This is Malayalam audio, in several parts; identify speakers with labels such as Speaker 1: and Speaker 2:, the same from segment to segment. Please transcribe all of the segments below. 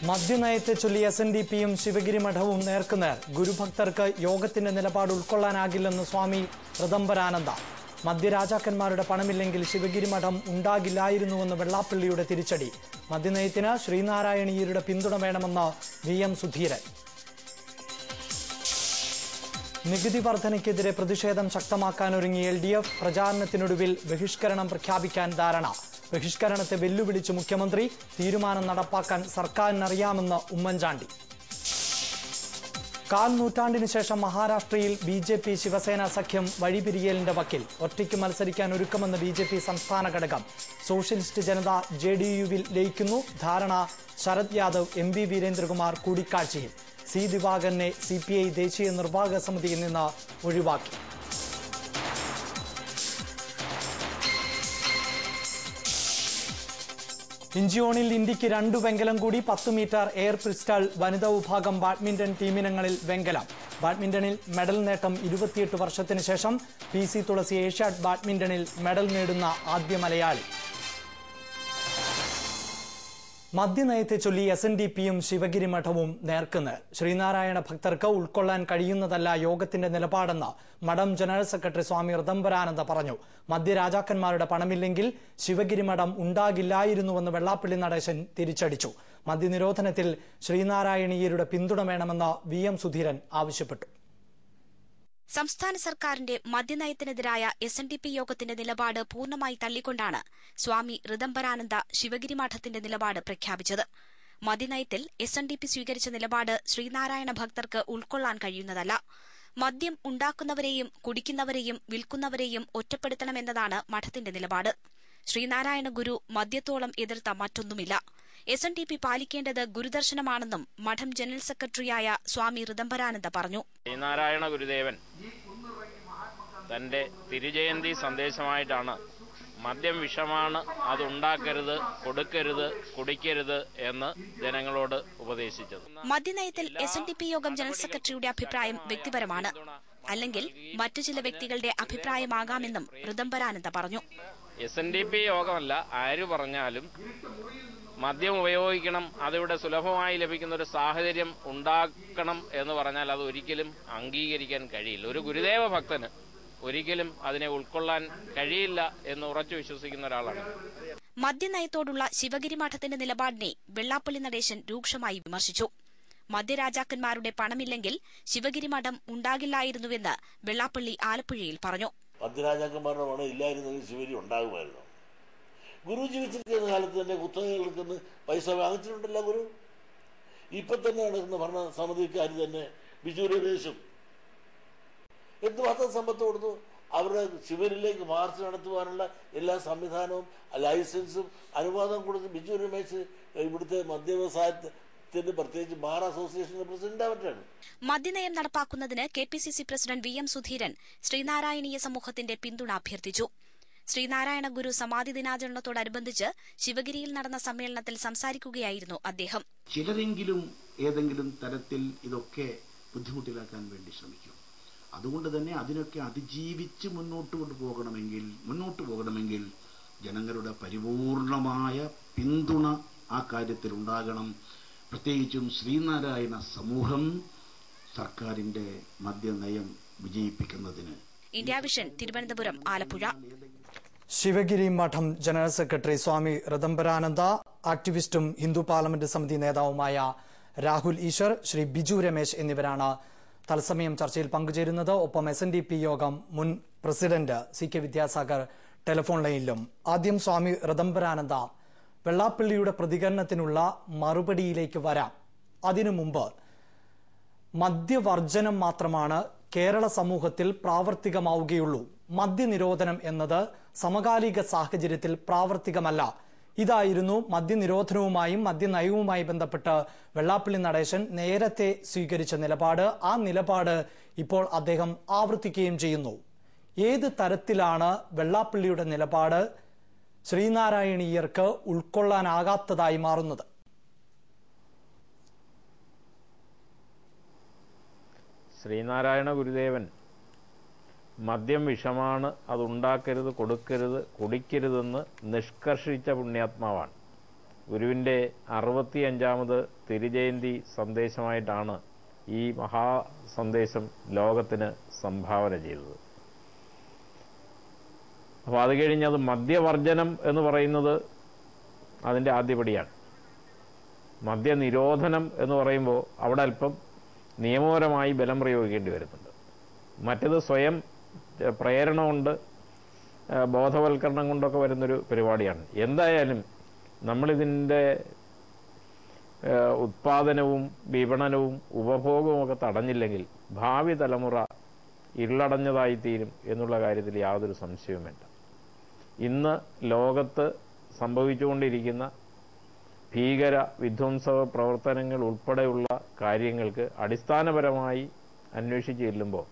Speaker 1: മദ്യനയത്തെ ചൊല്ലി എസ് എൻ ഡി പിയും ശിവഗിരി മഠവും നേർക്കുനേർ ഗുരുഭക്തർക്ക് യോഗത്തിന്റെ നിലപാട് ഉൾക്കൊള്ളാനാകില്ലെന്ന് സ്വാമി ഋതംബരാനന്ദ മദ്യരാജാക്കന്മാരുടെ പണമില്ലെങ്കിൽ ശിവഗിരി മഠം ഉണ്ടാകില്ലായിരുന്നുവെന്ന് വെള്ളാപ്പള്ളിയുടെ തിരിച്ചടി മദ്യനയത്തിന് ശ്രീനാരായണീയരുടെ പിന്തുണ വേണമെന്ന് വി എം സുധീരൻ നികുതി വർധനയ്ക്കെതിരെ പ്രതിഷേധം ശക്തമാക്കാനൊരുങ്ങി എൽ ഡി എഫ് പ്രചാരണത്തിനൊടുവിൽ ബഹിഷ്കരണം പ്രഖ്യാപിക്കാൻ ധാരണ ബഹിഷ്കരണത്തെ വെല്ലുവിളിച്ച് മുഖ്യമന്ത്രി തീരുമാനം നടപ്പാക്കാൻ സർക്കാരിനറിയാമെന്ന് ഉമ്മൻചാണ്ടി കാൽ നൂറ്റാണ്ടിന് ശേഷം മഹാരാഷ്ട്രയിൽ ബി ജെ പി ശിവസേന സഖ്യം വഴിപിരിയലിന്റെ വക്കിൽ ഒറ്റയ്ക്ക് മത്സരിക്കാൻ ഒരുക്കമെന്ന് ബി ജെ പി സംസ്ഥാന ഘടകം സോഷ്യലിസ്റ്റ് ജനത ജെ ഡി യുവിൽ ലയിക്കുന്നു ധാരണ ശരത് യാദവ് എം വി വീരേന്ദ്രകുമാർ കൂടിക്കാഴ്ചയിൽ സി ദിവാകരനെ സി പി ഐ ദേശീയ നിർവാഹക സമിതിയിൽ നിന്ന് ഒഴിവാക്കി ഇഞ്ചിയോണിൽ ഇന്ത്യക്ക് രണ്ടു വെങ്കലം കൂടി പത്ത് മീറ്റർ എയർ പിസ്റ്റൾ വനിതാ വിഭാഗം ബാഡ്മിന്റൺ ടീമിനങ്ങളിൽ വെങ്കലം ബാഡ്മിന്റണിൽ മെഡൽ നേട്ടം ഇരുപത്തിയെട്ട് വർഷത്തിന് ശേഷം പി സി തുളസി ഏഷ്യാഡ് ബാഡ്മിന്റണിൽ മെഡൽ നേടുന്ന ആദ്യ മലയാളി മദ്യനയത്തെ ചൊല്ലി എസ് എൻ ഡി പിയും ശിവഗിരി മഠവും നേർക്കുന്ന് ശ്രീനാരായണ ഭക്തർക്ക് ഉൾക്കൊള്ളാൻ കഴിയുന്നതല്ല യോഗത്തിന്റെ നിലപാടെന്ന് മഠം ജനറൽ സെക്രട്ടറി സ്വാമി ഋതംബരാനന്ദ പറഞ്ഞു മദ്യരാജാക്കന്മാരുടെ പണമില്ലെങ്കിൽ ശിവഗിരി മഠം ഉണ്ടാകില്ലായിരുന്നുവെന്ന് വെള്ളാപ്പള്ളി നടേശൻ തിരിച്ചടിച്ചു മദ്യനിരോധനത്തിൽ ശ്രീനാരായണീയരുടെ പിന്തുണ വേണമെന്ന് വി എം സുധീരൻ ആവശ്യപ്പെട്ടു
Speaker 2: സംസ്ഥാന സർക്കാരിന്റെ മദ്യനയത്തിനെതിരായ എസ് എൻ ഡി പി യോഗത്തിന്റെ നിലപാട് പൂർണ്ണമായി തള്ളിക്കൊണ്ടാണ് സ്വാമി ഋതംബരാനന്ദ ശിവഗിരി മഠത്തിന്റെ നിലപാട് പ്രഖ്യാപിച്ചത് മദ്യനയത്തിൽ എസ് എൻ ഡി പി സ്വീകരിച്ച നിലപാട് ശ്രീനാരായണ ഭക്തർക്ക് ഉൾക്കൊള്ളാൻ കഴിയുന്നതല്ല മദ്യം ഉണ്ടാക്കുന്നവരെയും കുടിക്കുന്നവരെയും വിൽക്കുന്നവരെയും ഒറ്റപ്പെടുത്തണമെന്നതാണ് മഠത്തിന്റെ നിലപാട് ശ്രീനാരായണ ഗുരു മദ്യത്തോളം എതിർത്ത മറ്റൊന്നുമില്ല എസ് എൻ ഡി പി പാലിക്കേണ്ടത് ഗുരുദർശനമാണെന്നും മഠം ജനറൽ സെക്രട്ടറിയായ സ്വാമി ഋതംബരാനന്ദ പറഞ്ഞു
Speaker 3: ശ്രീനാരായണ ഗുരുദേവൻ തന്റെ തിരുജയന്തി സന്ദേശമായിട്ടാണ് മദ്യം വിഷമാണ് അതുണ്ടാക്കരുത് കൊടുക്കരുത് കുടിക്കരുത് എന്ന് ജനങ്ങളോട് ഉപദേശിച്ചത്
Speaker 2: മദ്യനയത്തിൽ എസ് എൻ ഡി പി യോഗം ജനറൽ സെക്രട്ടറിയുടെ അഭിപ്രായം വ്യക്തിപരമാണ് അല്ലെങ്കിൽ മറ്റു ചില വ്യക്തികളുടെ അഭിപ്രായമാകാമെന്നും ഋതംബരാനന്ദ പറഞ്ഞു
Speaker 3: എസ് എൻ ഡി പി യോഗമല്ല ആര് പറഞ്ഞാലും മദ്യം ഉപയോഗിക്കണം അതിവിടെ സുലഭമായി ലഭിക്കുന്ന ഒരു സാഹചര്യം ഉണ്ടാക്കണം എന്ന് പറഞ്ഞാൽ അത് ഒരിക്കലും അംഗീകരിക്കാൻ കഴിയില്ല ഒരു ഗുരുദേവ ഭക്തന് ഒരിക്കലും അതിനെ ഉൾക്കൊള്ളാൻ കഴിയില്ല എന്ന് ഉറച്ചു വിശ്വസിക്കുന്ന ഒരാളാണ്
Speaker 2: മദ്യനയത്തോടുള്ള ശിവഗിരി മഠത്തിന്റെ നിലപാടിനെ വെള്ളാപ്പള്ളി നടേശൻ രൂക്ഷമായി വിമർശിച്ചു മദ്യരാജാക്കന്മാരുടെ പണമില്ലെങ്കിൽ ശിവഗിരി മഠം ഉണ്ടാകില്ലായിരുന്നുവെന്ന് വെള്ളാപ്പള്ളി ആലപ്പുഴയിൽ പറഞ്ഞു
Speaker 4: മദ്യരാജാക്കന്മാരുടെ പണം ഇല്ലായിരുന്നെങ്കിൽ ശിവരി ഉണ്ടാകുമായിരുന്നു ഗുരു ജീവിച്ചിരിക്കുന്ന കാലത്ത് തന്നെ കുത്തകകൾക്ക് നിന്ന് പൈസ വാങ്ങിച്ചിട്ടുണ്ടല്ലോ ഗുരു ഇപ്പൊ തന്നെ നടക്കുന്ന ഭരണ സമിതിക്കാർ തന്നെ ബിജു രമേശും എന്തുമാത്രം സമ്പത്ത് കൊടുത്തു അവരുടെ ശിവരിലേക്ക് മാർച്ച് നടത്തുവാനുള്ള എല്ലാ സംവിധാനവും ലൈസൻസും അനുവാദം കൊടുത്ത് ബിജു രമേശ് ഇവിടുത്തെ മദ്യവ്യവസായത്തിന്റെ പ്രത്യേകിച്ച് ബാർ അസോസിയേഷന്റെ പ്രസിഡന്റ് ആവറ്റാണ്
Speaker 2: മദ്യനയം നടപ്പാക്കുന്നതിന് K P C C president V M Sudheeran ശ്രീനാരായണീയ സമൂഹത്തിന്റെ പിന്തുണ അഭ്യർത്ഥിച്ചു ശ്രീനാരായണ ഗുരു സമാധി ദിനാചരണത്തോടനുബന്ധിച്ച് ശിവഗിരിയിൽ നടന്ന സമ്മേളനത്തിൽ സംസാരിക്കുകയായിരുന്നു അദ്ദേഹം
Speaker 5: ചിലരെങ്കിലും ഏതെങ്കിലും തരത്തിൽ ഇതൊക്കെ ബുദ്ധിമുട്ടിലാക്കാൻ വേണ്ടി ശ്രമിക്കും അതുകൊണ്ട് തന്നെ അതിനൊക്കെ അതിജീവിച്ച് മുന്നോട്ട് കൊണ്ടുപോകണമെങ്കിൽ മുന്നോട്ട് പോകണമെങ്കിൽ ജനങ്ങളുടെ പരിപൂർണമായ പിന്തുണ ആ കാര്യത്തിൽ ഉണ്ടാകണം പ്രത്യേകിച്ചും ശ്രീനാരായണ സമൂഹം സർക്കാരിന്റെ മദ്യനയം വിജയിപ്പിക്കുന്നതിന്
Speaker 2: ഇന്ത്യ വിഷൻ തിരുവനന്തപുരം ആലപ്പുഴ
Speaker 1: ശിവഗിരി മഠം ജനറൽ സെക്രട്ടറി സ്വാമി ഋതംബരാനന്ദ ആക്ടിവിസ്റ്റും ഹിന്ദു പാർലമെന്റ് സമിതി നേതാവുമായ രാഹുൽ ഈശ്വർ ശ്രീ ബിജു രമേശ് എന്നിവരാണ് തത്സമയം ചർച്ചയിൽ പങ്കുചേരുന്നത് ഒപ്പം എസ് എൻ ഡി പി യോഗം മുൻ president C K Vidyasagar telephone ലൈനിലും ആദ്യം സ്വാമി ഋതംബരാനന്ദ വെള്ളാപ്പള്ളിയുടെ പ്രതികരണത്തിനുള്ള മറുപടിയിലേക്ക് വരാം അതിനു മുമ്പ് മദ്യവർജനം മാത്രമാണ് കേരള സമൂഹത്തിൽ പ്രാവർത്തികമാവുകയുള്ളൂ മദ്യനിരോധനം എന്നത് സമകാലിക സാഹചര്യത്തിൽ പ്രാവർത്തികമല്ല ഇതായിരുന്നു മദ്യനിരോധനവുമായും മദ്യനയവുമായി ബന്ധപ്പെട്ട് വെള്ളാപ്പള്ളി നടേശൻ നേരത്തെ സ്വീകരിച്ച നിലപാട് ആ നിലപാട് ഇപ്പോൾ അദ്ദേഹം ആവർത്തിക്കുകയും ചെയ്യുന്നു ഏത് തരത്തിലാണ് വെള്ളാപ്പള്ളിയുടെ നിലപാട് ശ്രീനാരായണീയർക്ക് ഉൾക്കൊള്ളാനാകാത്തതായി മാറുന്നത്
Speaker 3: ശ്രീനാരായണ ഗുരുദേവൻ മദ്യം വിഷമാണ് അതുണ്ടാക്കരുത് കൊടുക്കരുത് കുടിക്കരുതെന്ന് നിഷ്കർഷിച്ച പുണ്യാത്മാവാണ് ഗുരുവിൻ്റെ അറുപത്തിയഞ്ചാമത് തിരുജയന്തി സന്ദേശമായിട്ടാണ് ഈ മഹാസന്ദേശം ലോകത്തിന് സംഭാവന ചെയ്തത് അപ്പോൾ അത് കഴിഞ്ഞ് അത് മദ്യവർജനം എന്ന് പറയുന്നത് അതിൻ്റെ ആദ്യപടിയാണ് മദ്യനിരോധനം എന്ന് പറയുമ്പോൾ അവിടെ അല്പം നിയമപരമായി ബലം പ്രയോഗിക്കേണ്ടി വരുന്നുണ്ട് മറ്റത് സ്വയം ഏഹ്, പ്രേരണ കൊണ്ട് ഏഹ്, ബോധവൽക്കരണം കൊണ്ടൊക്കെ വരുന്നൊരു പരിപാടിയാണ് എന്തായാലും നമ്മളിതിൻ്റെ ഏഹ്, ഉത്പാദനവും വിപണനവും ഉപഭോഗവും ഒക്കെ തടഞ്ഞില്ലെങ്കിൽ ഭാവി തലമുറ ഇരുളടഞ്ഞതായിത്തീരും എന്നുള്ള കാര്യത്തിൽ യാതൊരു സംശയവും വേണ്ട ഇന്ന് ലോകത്ത് സംഭവിച്ചുകൊണ്ടിരിക്കുന്ന ഭീകര വിധ്വംസക പ്രവർത്തനങ്ങൾ ഉൾപ്പെടെയുള്ള കാര്യങ്ങൾക്ക് അടിസ്ഥാനപരമായി അന്വേഷിച്ച് ചെല്ലുമ്പോൾ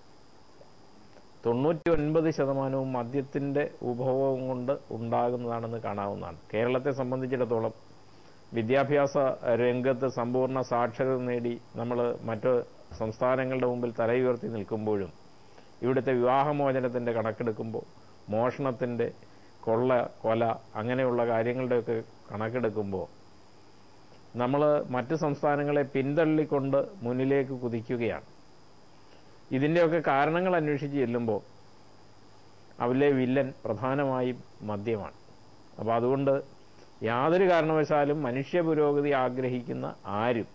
Speaker 3: തൊണ്ണൂറ്റി ഒൻപത് ശതമാനവും മദ്യത്തിൻ്റെ ഉപഭോഗം കൊണ്ട് ഉണ്ടാകുന്നതാണെന്ന് കാണാവുന്നതാണ് കേരളത്തെ സംബന്ധിച്ചിടത്തോളം വിദ്യാഭ്യാസ രംഗത്ത് സമ്പൂർണ്ണ സാക്ഷരത നേടി നമ്മൾ മറ്റ് സംസ്ഥാനങ്ങളുടെ മുമ്പിൽ തലയുയർത്തി നിൽക്കുമ്പോഴും ഇവിടുത്തെ വിവാഹമോചനത്തിൻ്റെ കണക്കെടുക്കുമ്പോൾ മോഷണത്തിൻ്റെ കൊള്ള കൊല അങ്ങനെയുള്ള കാര്യങ്ങളുടെയൊക്കെ കണക്കെടുക്കുമ്പോൾ നമ്മൾ മറ്റ് സംസ്ഥാനങ്ങളെ പിന്തള്ളിക്കൊണ്ട് മുന്നിലേക്ക് കുതിക്കുകയാണ് ഇതിൻ്റെയൊക്കെ കാരണങ്ങൾ അന്വേഷിച്ച് ചെല്ലുമ്പോൾ അവരിലെ വില്ലൻ പ്രധാനമായും മദ്യമാണ് അപ്പോൾ അതുകൊണ്ട് യാതൊരു കാരണവശാലും മനുഷ്യ പുരോഗതി ആഗ്രഹിക്കുന്ന ആരും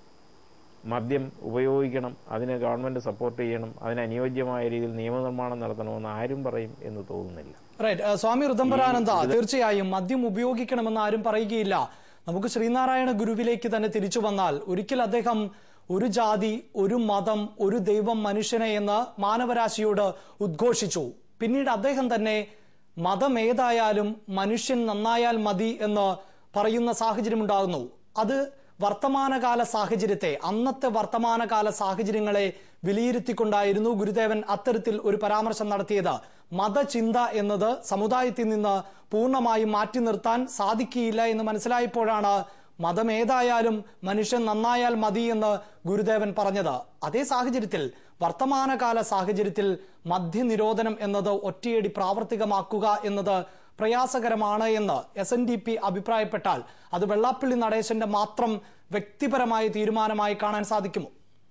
Speaker 3: മദ്യം ഉപയോഗിക്കണം അതിന് ഗവൺമെന്റ് സപ്പോർട്ട് ചെയ്യണം അതിന് അനുയോജ്യമായ രീതിയിൽ നിയമനിർമ്മാണം നടത്തണമെന്ന് ആരും പറയും എന്ന് തോന്നുന്നില്ല
Speaker 1: റൈറ്റ് ഏഹ് സ്വാമി ഋതംബരാനന്ദ തീർച്ചയായും മദ്യം ഉപയോഗിക്കണമെന്ന് ആരും പറയുകയില്ല നമുക്ക് ശ്രീനാരായണ ഗുരുവിലേക്ക് തന്നെ തിരിച്ചു വന്നാൽ ഒരിക്കൽ അദ്ദേഹം ഒരു ജാതി ഒരു മതം ഒരു ദൈവം മനുഷ്യനെ എന്ന് മാനവരാശിയോട് ഉദ്ഘോഷിച്ചു പിന്നീട് അദ്ദേഹം തന്നെ മതം ഏതായാലും മനുഷ്യൻ നന്നായാൽ മതി എന്ന് പറയുന്ന സാഹചര്യം ഉണ്ടാകുന്നു അത് വർത്തമാനകാല സാഹചര്യത്തെ അന്നത്തെ വർത്തമാനകാല സാഹചര്യങ്ങളെ വിലയിരുത്തിക്കൊണ്ടായിരുന്നു ഗുരുദേവൻ അത്തരത്തിൽ ഒരു പരാമർശം നടത്തിയത് മതചിന്ത എന്നത് സമുദായത്തിൽ നിന്ന് പൂർണ്ണമായും മാറ്റി നിർത്താൻ സാധിക്കുകയില്ല എന്ന് മനസ്സിലായപ്പോഴാണ് മതം ഏതായാലും മനുഷ്യൻ നന്നായാൽ മതി എന്ന് ഗുരുദേവൻ പറഞ്ഞത് അതേ സാഹചര്യത്തിൽ വർത്തമാനകാല സാഹചര്യത്തിൽ മദ്യനിരോധനം എന്നത് ഒറ്റയടി പ്രാവർത്തികമാക്കുക എന്നത് പ്രയാസകരമാണ് എന്ന് എസ് എൻ ഡി പി അഭിപ്രായപ്പെട്ടാൽ അത് വെള്ളാപ്പള്ളി നടേശന്റെ മാത്രം വ്യക്തിപരമായ തീരുമാനമായി കാണാൻ സാധിക്കുമോ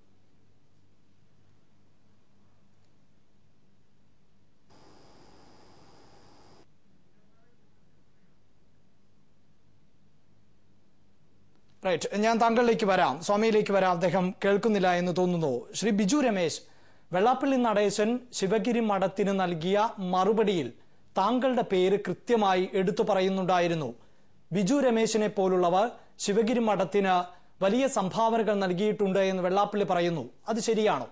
Speaker 1: റൈറ്റ് ഞാൻ താങ്കളിലേക്ക് വരാം സ്വാമിയിലേക്ക് വരാം അദ്ദേഹം കേൾക്കുന്നില്ല എന്ന് തോന്നുന്നു ശ്രീ ബിജു രമേശ് വെള്ളാപ്പള്ളി നടേശൻ ശിവഗിരി മഠത്തിന് നൽകിയ മറുപടിയിൽ താങ്കളുടെ പേര് കൃത്യമായി എടുത്തു പറയുന്നുണ്ടായിരുന്നു ബിജു രമേശിനെ പോലുള്ളവർ ശിവഗിരി മഠത്തിന് വലിയ സംഭാവനകൾ നൽകിയിട്ടുണ്ട് എന്ന് വെള്ളാപ്പള്ളി പറയുന്നു അത് ശരിയാണോ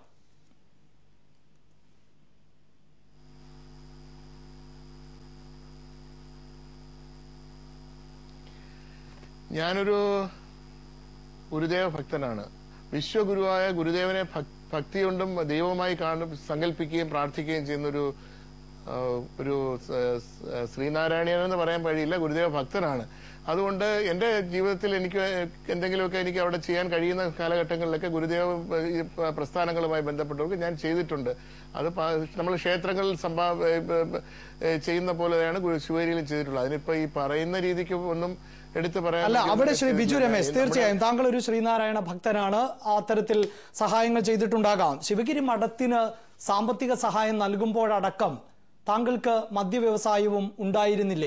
Speaker 6: ഞാനൊരു ഗുരുദേവ ഭക്തനാണ് വിശ്വഗുരുവായ ഗുരുദേവനെ ഭക്- ഭക്തി കൊണ്ടും ദൈവമായി കാണും സങ്കല്പിക്കുകയും പ്രാർത്ഥിക്കുകയും ചെയ്യുന്നൊരു ആ, ഒരു സ- സ- ശ്രീനാരായണീയൻ എന്ന് പറയാൻ കഴിയില്ല ഗുരുദേവ ഭക്തനാണ് അതുകൊണ്ട് എന്റെ ജീവിതത്തിൽ എനിക്ക് എന്തെങ്കിലുമൊക്കെ എനിക്ക് അവിടെ ചെയ്യാൻ കഴിയുന്ന കാലഘട്ടങ്ങളിലൊക്കെ ഗുരുദേവ ഈ പ്രസ്ഥാനങ്ങളുമായി ബന്ധപ്പെട്ടവർക്ക് ഞാൻ ചെയ്തിട്ടുണ്ട് അത് നമ്മൾ ക്ഷേത്രങ്ങളിൽ സംഭാ ഏ, ഏ, ചെയ്യുന്ന പോലെയാണ് ഗുരു ശിവഗിരിയിൽ ചെയ്തിട്ടുള്ളത് അതിനിപ്പോ ഈ പറയുന്ന രീതിക്ക് ഒന്നും എടുത്തു പറയാൻ
Speaker 1: അല്ല
Speaker 6: എനിക്ക്
Speaker 1: അവിടെ ശ്രീ ബിജു
Speaker 6: നമ്മുടെ-
Speaker 1: രമേശ് തീർച്ചയായും താങ്കൾ ഒരു ശ്രീനാരായണ ഭക്തനാണ് അത്തരത്തിൽ സഹായങ്ങൾ ചെയ്തിട്ടുണ്ടാകാം ശിവഗിരി മഠത്തിന് സാമ്പത്തിക സഹായം നൽകുമ്പോഴടക്കം താങ്കൾക്ക് മദ്യവ്യവസായവും ഉണ്ടായിരുന്നില്ലേ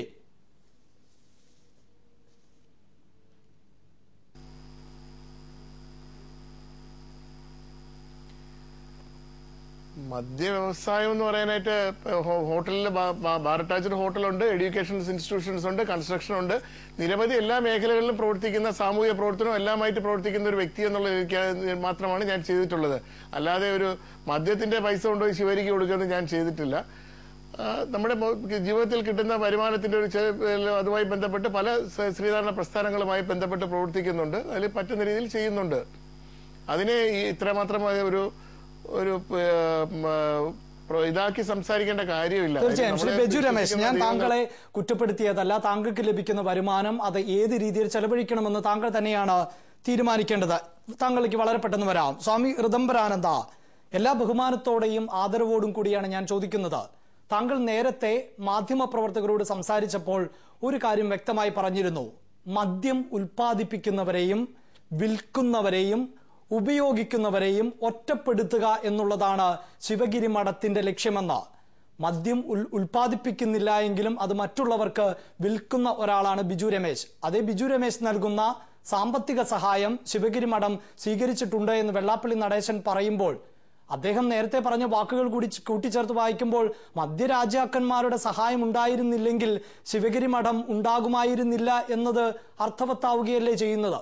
Speaker 6: മദ്യ വ്യവസായം എന്ന് പറയാനായിട്ട് ഹോട്ടലിൽ ബാർ അറ്റാച്ച്ഡ് ഹോട്ടലുണ്ട് എഡ്യൂക്കേഷൻ ഇൻസ്റ്റിറ്റ്യൂഷൻസ് ഉണ്ട് കൺസ്ട്രക്ഷൻ ഉണ്ട് നിരവധി എല്ലാ മേഖലകളിലും പ്രവർത്തിക്കുന്ന സാമൂഹിക പ്രവർത്തനവും എല്ലാമായിട്ട് പ്രവർത്തിക്കുന്ന ഒരു വ്യക്തി എന്നുള്ള രീതിക്ക് മാത്രമാണ് ഞാൻ ചെയ്തിട്ടുള്ളത് അല്ലാതെ ഒരു മദ്യത്തിന്റെ പൈസ കൊണ്ടുപോയി ശിവരിക്ക് കൊടുക്കുന്നത് ഞാൻ ചെയ്തിട്ടില്ല ആ, നമ്മുടെ മൊ- ജീവിതത്തിൽ കിട്ടുന്ന വരുമാനത്തിന്റെ ഒരു ചെ- അതുമായി ബന്ധപ്പെട്ട് പല സ- ശ്രീധാരണ പ്രസ്ഥാനങ്ങളുമായി ബന്ധപ്പെട്ട് പ്രവർത്തിക്കുന്നുണ്ട് അതിൽ പറ്റുന്ന രീതിയിൽ ചെയ്യുന്നുണ്ട് അതിനെ ഈ ഇത്രമാത്രമായ ഒരു ഒരു ഏഹ്, ഉം, ഏഹ്, പ്ര- ഇതാക്കി സംസാരിക്കേണ്ട കാര്യമില്ല
Speaker 1: തീർച്ചയായും ശ്രീ
Speaker 6: നമ്മളെ
Speaker 1: ബെജു രമേശ്
Speaker 6: വിശ്വസിക്കുന്ന
Speaker 1: ഞാൻ
Speaker 6: ദൈവങ്ങൾ-
Speaker 1: താങ്കളെ കുറ്റപ്പെടുത്തിയതല്ല താങ്കൾക്ക് ലഭിക്കുന്ന വരുമാനം അത് ഏത് രീതിയിൽ ചെലവഴിക്കണമെന്ന് താങ്കൾ തന്നെയാണ് തീരുമാനിക്കേണ്ടത് താങ്കളിലേക്ക് വളരെ പെട്ടെന്ന് വരാം സ്വാമി ഋതംബരാനന്ദ എല്ലാ ബഹുമാനത്തോടെയും ആദരവോടും കൂടിയാണ് ഞാൻ ചോദിക്കുന്നത് താങ്കൾ നേരത്തെ മാധ്യമപ്രവർത്തകരോട് സംസാരിച്ചപ്പോൾ ഒരു കാര്യം വ്യക്തമായി പറഞ്ഞിരുന്നു മദ്യം ഉൽപ്പാദിപ്പിക്കുന്നവരെയും വിൽക്കുന്നവരെയും ഉപയോഗിക്കുന്നവരെയും ഒറ്റപ്പെടുത്തുക എന്നുള്ളതാണ് ശിവഗിരി മഠത്തിന്റെ ലക്ഷ്യമെന്ന് മദ്യം ഉൽ ഉൽപ്പാദിപ്പിക്കുന്നില്ല എങ്കിലും അത് മറ്റുള്ളവർക്ക് വിൽക്കുന്ന ഒരാളാണ് ബിജു രമേശ് അതേ ബിജു രമേശ് നൽകുന്ന സാമ്പത്തിക സഹായം ശിവഗിരി മഠം സ്വീകരിച്ചിട്ടുണ്ട് എന്ന് വെള്ളാപ്പള്ളി നടേശൻ പറയുമ്പോൾ അദ്ദേഹം നേരത്തെ പറഞ്ഞ വാക്കുകൾ കൂടി ച് കൂട്ടിച്ചേർത്ത് വായിക്കുമ്പോൾ മധ്യരാജാക്കന്മാരുടെ സഹായം ഉണ്ടായിരുന്നില്ലെങ്കിൽ ശിവഗിരി മഠം ഉണ്ടാകുമായിരുന്നില്ല എന്നത് അർത്ഥവത്താവുകയല്ലേ ചെയ്യുന്നത്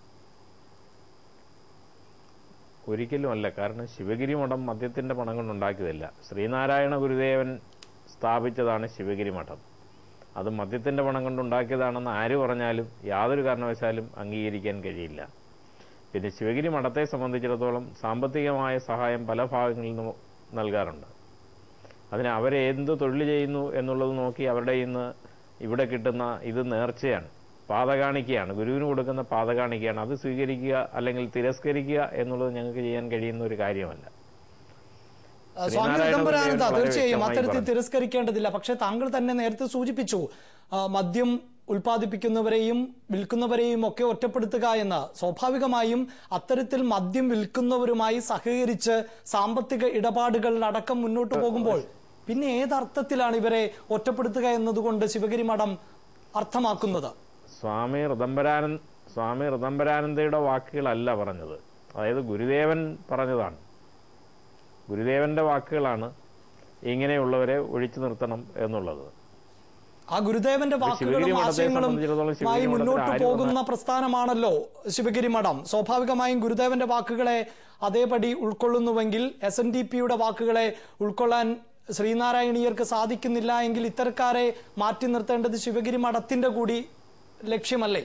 Speaker 3: ഒരിക്കലും അല്ല കാരണം ശിവഗിരി മഠം മദ്യത്തിന്റെ പണം കൊണ്ടുണ്ടാക്കിയതല്ല ശ്രീനാരായണ ഗുരുദേവൻ സ്ഥാപിച്ചതാണ് ശിവഗിരി മഠം അത് മദ്യത്തിന്റെ പണം കൊണ്ടുണ്ടാക്കിയതാണെന്ന് ആര് പറഞ്ഞാലും യാതൊരു കാരണവശാലും അംഗീകരിക്കാൻ കഴിയില്ല പിന്നെ ശിവഗിരി മഠത്തെ സംബന്ധിച്ചിടത്തോളം സാമ്പത്തികമായ സഹായം പല ഭാഗങ്ങളിൽ നിന്നും നൽകാറുണ്ട് അതിന് അവരെ എന്ത് തൊഴിൽ ചെയ്യുന്നു എന്നുള്ളത് നോക്കി അവരുടെ ഇന്ന് ഇവിടെ കിട്ടുന്ന ഇത് നേർച്ചയാണ് പാതകാണിക്കയാണ് ഗുരുവിന് കൊടുക്കുന്ന പാതകാണിക്കയാണ് അത് സ്വീകരിക്കുക അല്ലെങ്കിൽ തിരസ്കരിക്കുക എന്നുള്ളത് ഞങ്ങൾക്ക് ചെയ്യാൻ കഴിയുന്ന ഒരു കാര്യമല്ല
Speaker 1: ആ, സ്വാമി
Speaker 3: ശ്രീനാരായണ
Speaker 1: വിദംബരാനന്ദ
Speaker 3: ഗുരുദേവൻ വളരെ
Speaker 1: തീർച്ചയായും
Speaker 3: വ്യക്തമായി
Speaker 1: അത്തരത്തിൽ
Speaker 3: പറഞ്ഞു.
Speaker 1: തിരസ്കരിക്കേണ്ടതില്ല പക്ഷെ താങ്കൾ തന്നെ നേരത്തെ സൂചിപ്പിച്ചു ആ, മദ്യം ഉൽപ്പാദിപ്പിക്കുന്നവരെയും വിൽക്കുന്നവരെയും ഒക്കെ ഒറ്റപ്പെടുത്തുക എന്ന് സ്വാഭാവികമായും അത്തരത്തിൽ മദ്യം വിൽക്കുന്നവരുമായി സഹകരിച്ച് സാമ്പത്തിക ഇടപാടുകൾ അടക്കം മുന്നോട്ട് പോകുമ്പോൾ പിന്നെ ഏതർത്ഥത്തിലാണ് ഇവരെ ഒറ്റപ്പെടുത്തുക എന്നതുകൊണ്ട് ശിവഗിരി മഠം അർത്ഥമാക്കുന്നത്
Speaker 3: സ്വാമി ഋതംബരാനന്ദ സ്വാമി ഋതംബരാനന്ദയുടെ വാക്കുകളല്ല പറഞ്ഞത് അതായത് ഗുരുദേവൻ പറഞ്ഞതാണ് ഗുരുദേവന്റെ വാക്കുകളാണ് ഇങ്ങനെയുള്ളവരെ ഒഴിച്ചു നിർത്തണം എന്നുള്ളത്
Speaker 1: ആ ഗുരുദേവന്റെ
Speaker 3: ഇത് ശിവഗിരി
Speaker 1: വാക്കുകളും
Speaker 3: മഠത്തെ
Speaker 1: ആശയങ്ങളും
Speaker 3: സംബന്ധിച്ചിടത്തോളം ശിവഗിരി
Speaker 1: മായി
Speaker 3: മഠത്തിൽ
Speaker 1: മുന്നോട്ട്
Speaker 3: ആര്
Speaker 1: പോകുന്ന
Speaker 3: വന്നാ-
Speaker 1: പ്രസ്ഥാനമാണല്ലോ ശിവഗിരി മഠം സ്വാഭാവികമായും ഗുരുദേവന്റെ വാക്കുകളെ അതേപടി ഉൾക്കൊള്ളുന്നുവെങ്കിൽ എസ് എൻ ഡി പിയുടെ വാക്കുകളെ ഉൾക്കൊള്ളാൻ ശ്രീനാരായണീയർക്ക് സാധിക്കുന്നില്ല എങ്കിൽ ഇത്തരക്കാരെ മാറ്റി നിർത്തേണ്ടത് ശിവഗിരി മഠത്തിന്റെ കൂടി ലക്ഷ്യമല്ലേ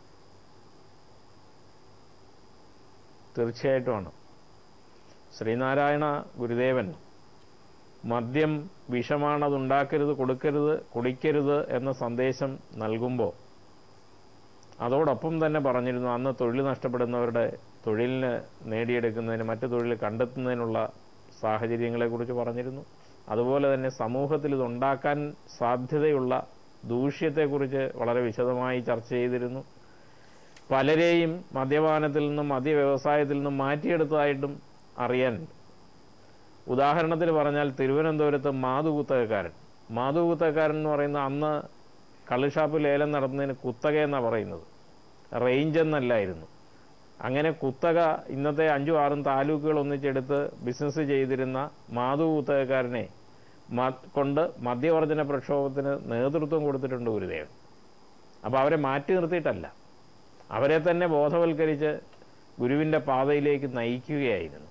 Speaker 3: തീർച്ചയായിട്ടുമാണ് ശ്രീനാരായണ ഗുരുദേവൻ മദ്യം വിഷമാണ് അത് ഉണ്ടാക്കരുത് കൊടുക്കരുത് കുടിക്കരുത് എന്ന സന്ദേശം നൽകുമ്പോൾ അതോടൊപ്പം തന്നെ പറഞ്ഞിരുന്നു അന്ന് തൊഴിൽ നഷ്ടപ്പെടുന്നവരുടെ തൊഴിലിന് നേടിയെടുക്കുന്നതിന് മറ്റു തൊഴിൽ കണ്ടെത്തുന്നതിനുള്ള സാഹചര്യങ്ങളെക്കുറിച്ച് പറഞ്ഞിരുന്നു അതുപോലെ തന്നെ സമൂഹത്തിൽ ഇതുണ്ടാക്കാൻ സാധ്യതയുള്ള ദൂഷ്യത്തെക്കുറിച്ച് വളരെ വിശദമായി ചർച്ച ചെയ്തിരുന്നു പലരെയും മദ്യപാനത്തിൽ നിന്നും മദ്യവ്യവസായത്തിൽ നിന്നും മാറ്റിയെടുത്തതായിട്ടും അറിയാനുണ്ട് ഉദാഹരണത്തിന് പറഞ്ഞാൽ തിരുവനന്തപുരത്ത് മാതുകുത്തകക്കാരൻ മാതുകുത്തകക്കാരൻ എന്ന് പറയുന്ന അന്ന് കള്ളുഷാപ്പ് ലേലം നടത്തുന്നതിന് കുത്തക എന്നാണ് പറയുന്നത് റേഞ്ച് എന്നല്ലായിരുന്നു അങ്ങനെ കുത്തക ഇന്നത്തെ അഞ്ചും ആറും താലൂക്കുകൾ ഒന്നിച്ചെടുത്ത് ബിസിനസ് ചെയ്തിരുന്ന മാധു കുത്തകക്കാരനെ മ- കൊണ്ട് മദ്യവർജന പ്രക്ഷോഭത്തിന് നേതൃത്വം കൊടുത്തിട്ടുണ്ട് ഗുരുദേവൻ അപ്പോൾ അവരെ മാറ്റി നിർത്തിയിട്ടല്ല അവരെ തന്നെ ബോധവൽക്കരിച്ച് ഗുരുവിന്റെ പാതയിലേക്ക് നയിക്കുകയായിരുന്നു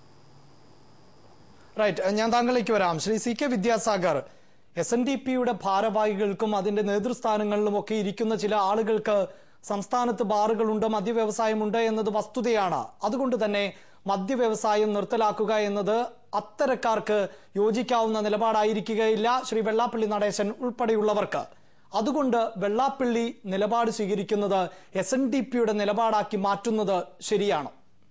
Speaker 1: റൈറ്റ് ഞാൻ താങ്കളിലേക്ക് വരാം Shri C K Vidyasagar S N D പിയുടെ ഭാരവാഹികൾക്കും അതിന്റെ നേതൃസ്ഥാനങ്ങളിലും ഒക്കെ ഇരിക്കുന്ന ചില ആളുകൾക്ക് സംസ്ഥാനത്ത് ബാറുകളുണ്ട് മദ്യവ്യവസായമുണ്ട് എന്നത് വസ്തുതയാണ് അതുകൊണ്ട് തന്നെ മദ്യവ്യവസായം നിർത്തലാക്കുക എന്നത് അത്തരക്കാർക്ക് യോജിക്കാവുന്ന നിലപാടായിരിക്കുകയില്ല ശ്രീ വെള്ളാപ്പള്ളി നടേശൻ ഉൾപ്പെടെയുള്ളവർക്ക് അതുകൊണ്ട് വെള്ളാപ്പള്ളി നിലപാട് സ്വീകരിക്കുന്നത് എസ് എൻ ഡി പിയുടെ നിലപാടാക്കി മാറ്റുന്നത് ശരിയാണോ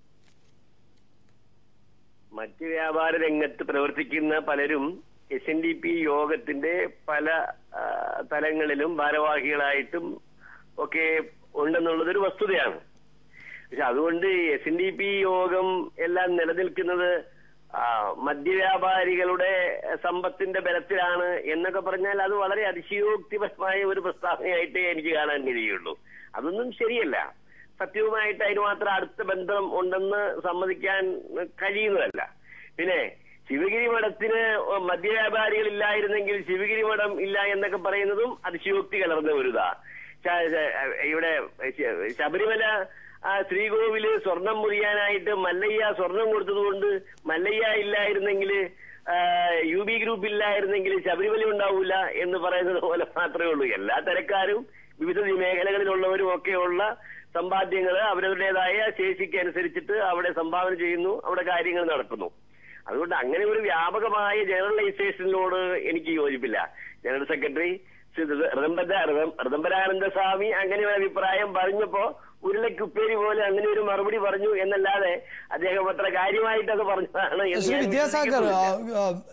Speaker 7: മറ്റ് വ്യാപാര രംഗത്ത് പ്രവർത്തിക്കുന്ന പലരും എസ് എൻ ഡി പി യോഗത്തിന്റെ പല ആ, തലങ്ങളിലും ഭാരവാഹികളായിട്ടും ഒക്കെ ഉണ്ടെന്നുള്ളതൊരു വസ്തുതയാണ് പക്ഷെ അതുകൊണ്ട് എസ് എൻ ഡി പി യോഗം എല്ലാം നിലനിൽക്കുന്നത് ആ, മദ്യവ്യാപാരികളുടെ സമ്പത്തിന്റെ ബലത്തിലാണ് എന്നൊക്കെ പറഞ്ഞാൽ അത് വളരെ അതിശയോക്തിപരമായ ഒരു പ്രസ്താവനയായിട്ടേ എനിക്ക് കാണാൻ കഴിയുള്ളൂ അതൊന്നും ശരിയല്ല സത്യവുമായിട്ട് അതിന് മാത്രം അടുത്ത ബന്ധം ഉണ്ടെന്ന് സമ്മതിക്കാൻ കഴിയുന്നതല്ല പിന്നെ ശിവഗിരി മഠത്തിന് മദ്യവ്യാപാരികൾ ഇല്ലായിരുന്നെങ്കിൽ ശിവഗിരി മഠം ഇല്ല എന്നൊക്കെ പറയുന്നതും അതിശയോക്തി കലർന്ന ഒരു ഇതാ ശ- ശ- ഇവിടെ ശ- ശബരിമല ആ ശ്രീകോവില് സ്വർണം മുറിയാനായിട്ട് മല്ലയ്യ സ്വർണം കൊടുത്തതുകൊണ്ട് മല്ലയ്യ ഇല്ലായിരുന്നെങ്കിൽ യു ബി ഗ്രൂപ്പ് ഇല്ലായിരുന്നെങ്കിൽ ശബരിമല ഉണ്ടാവൂല എന്ന് പറയുന്നത് പോലെ മാത്രമേ ഉള്ളൂ എല്ലാ തരക്കാരും വിവിധ മേഖലകളിലുള്ളവരും ഒക്കെയുള്ള സമ്പാദ്യങ്ങൾ അവരവരുടേതായ ശേഷിക്ക് അനുസരിച്ചിട്ട് അവിടെ സംഭാവന ചെയ്യുന്നു അവിടെ കാര്യങ്ങൾ നടത്തുന്നു അതുകൊണ്ട് അങ്ങനെ ഒരു വ്യാപകമായ ജനറലൈസേഷനിലോട് എനിക്ക് യോജിപ്പില്ല ജനറൽ സെക്രട്ടറി ശ്രീ ഋതംബര ഋതംബരാനന്ദ സ്വാമി അങ്ങനെ ഒരു അഭിപ്രായം പറഞ്ഞപ്പോ ഉരുളക്കുപ്പേരി പോലെ അങ്ങനെ ഒരു മറുപടി പറഞ്ഞു എന്നല്ലാതെ അദ്ദേഹം അത്ര കാര്യമായിട്ടൊക്കെ പറഞ്ഞതാണ് എന്ന്
Speaker 1: ശ്രീ
Speaker 7: ഞാൻ
Speaker 1: വിദ്യാസാഗർ ആ,
Speaker 7: വിശ്വസിക്കുന്നില്ല.
Speaker 1: ആ,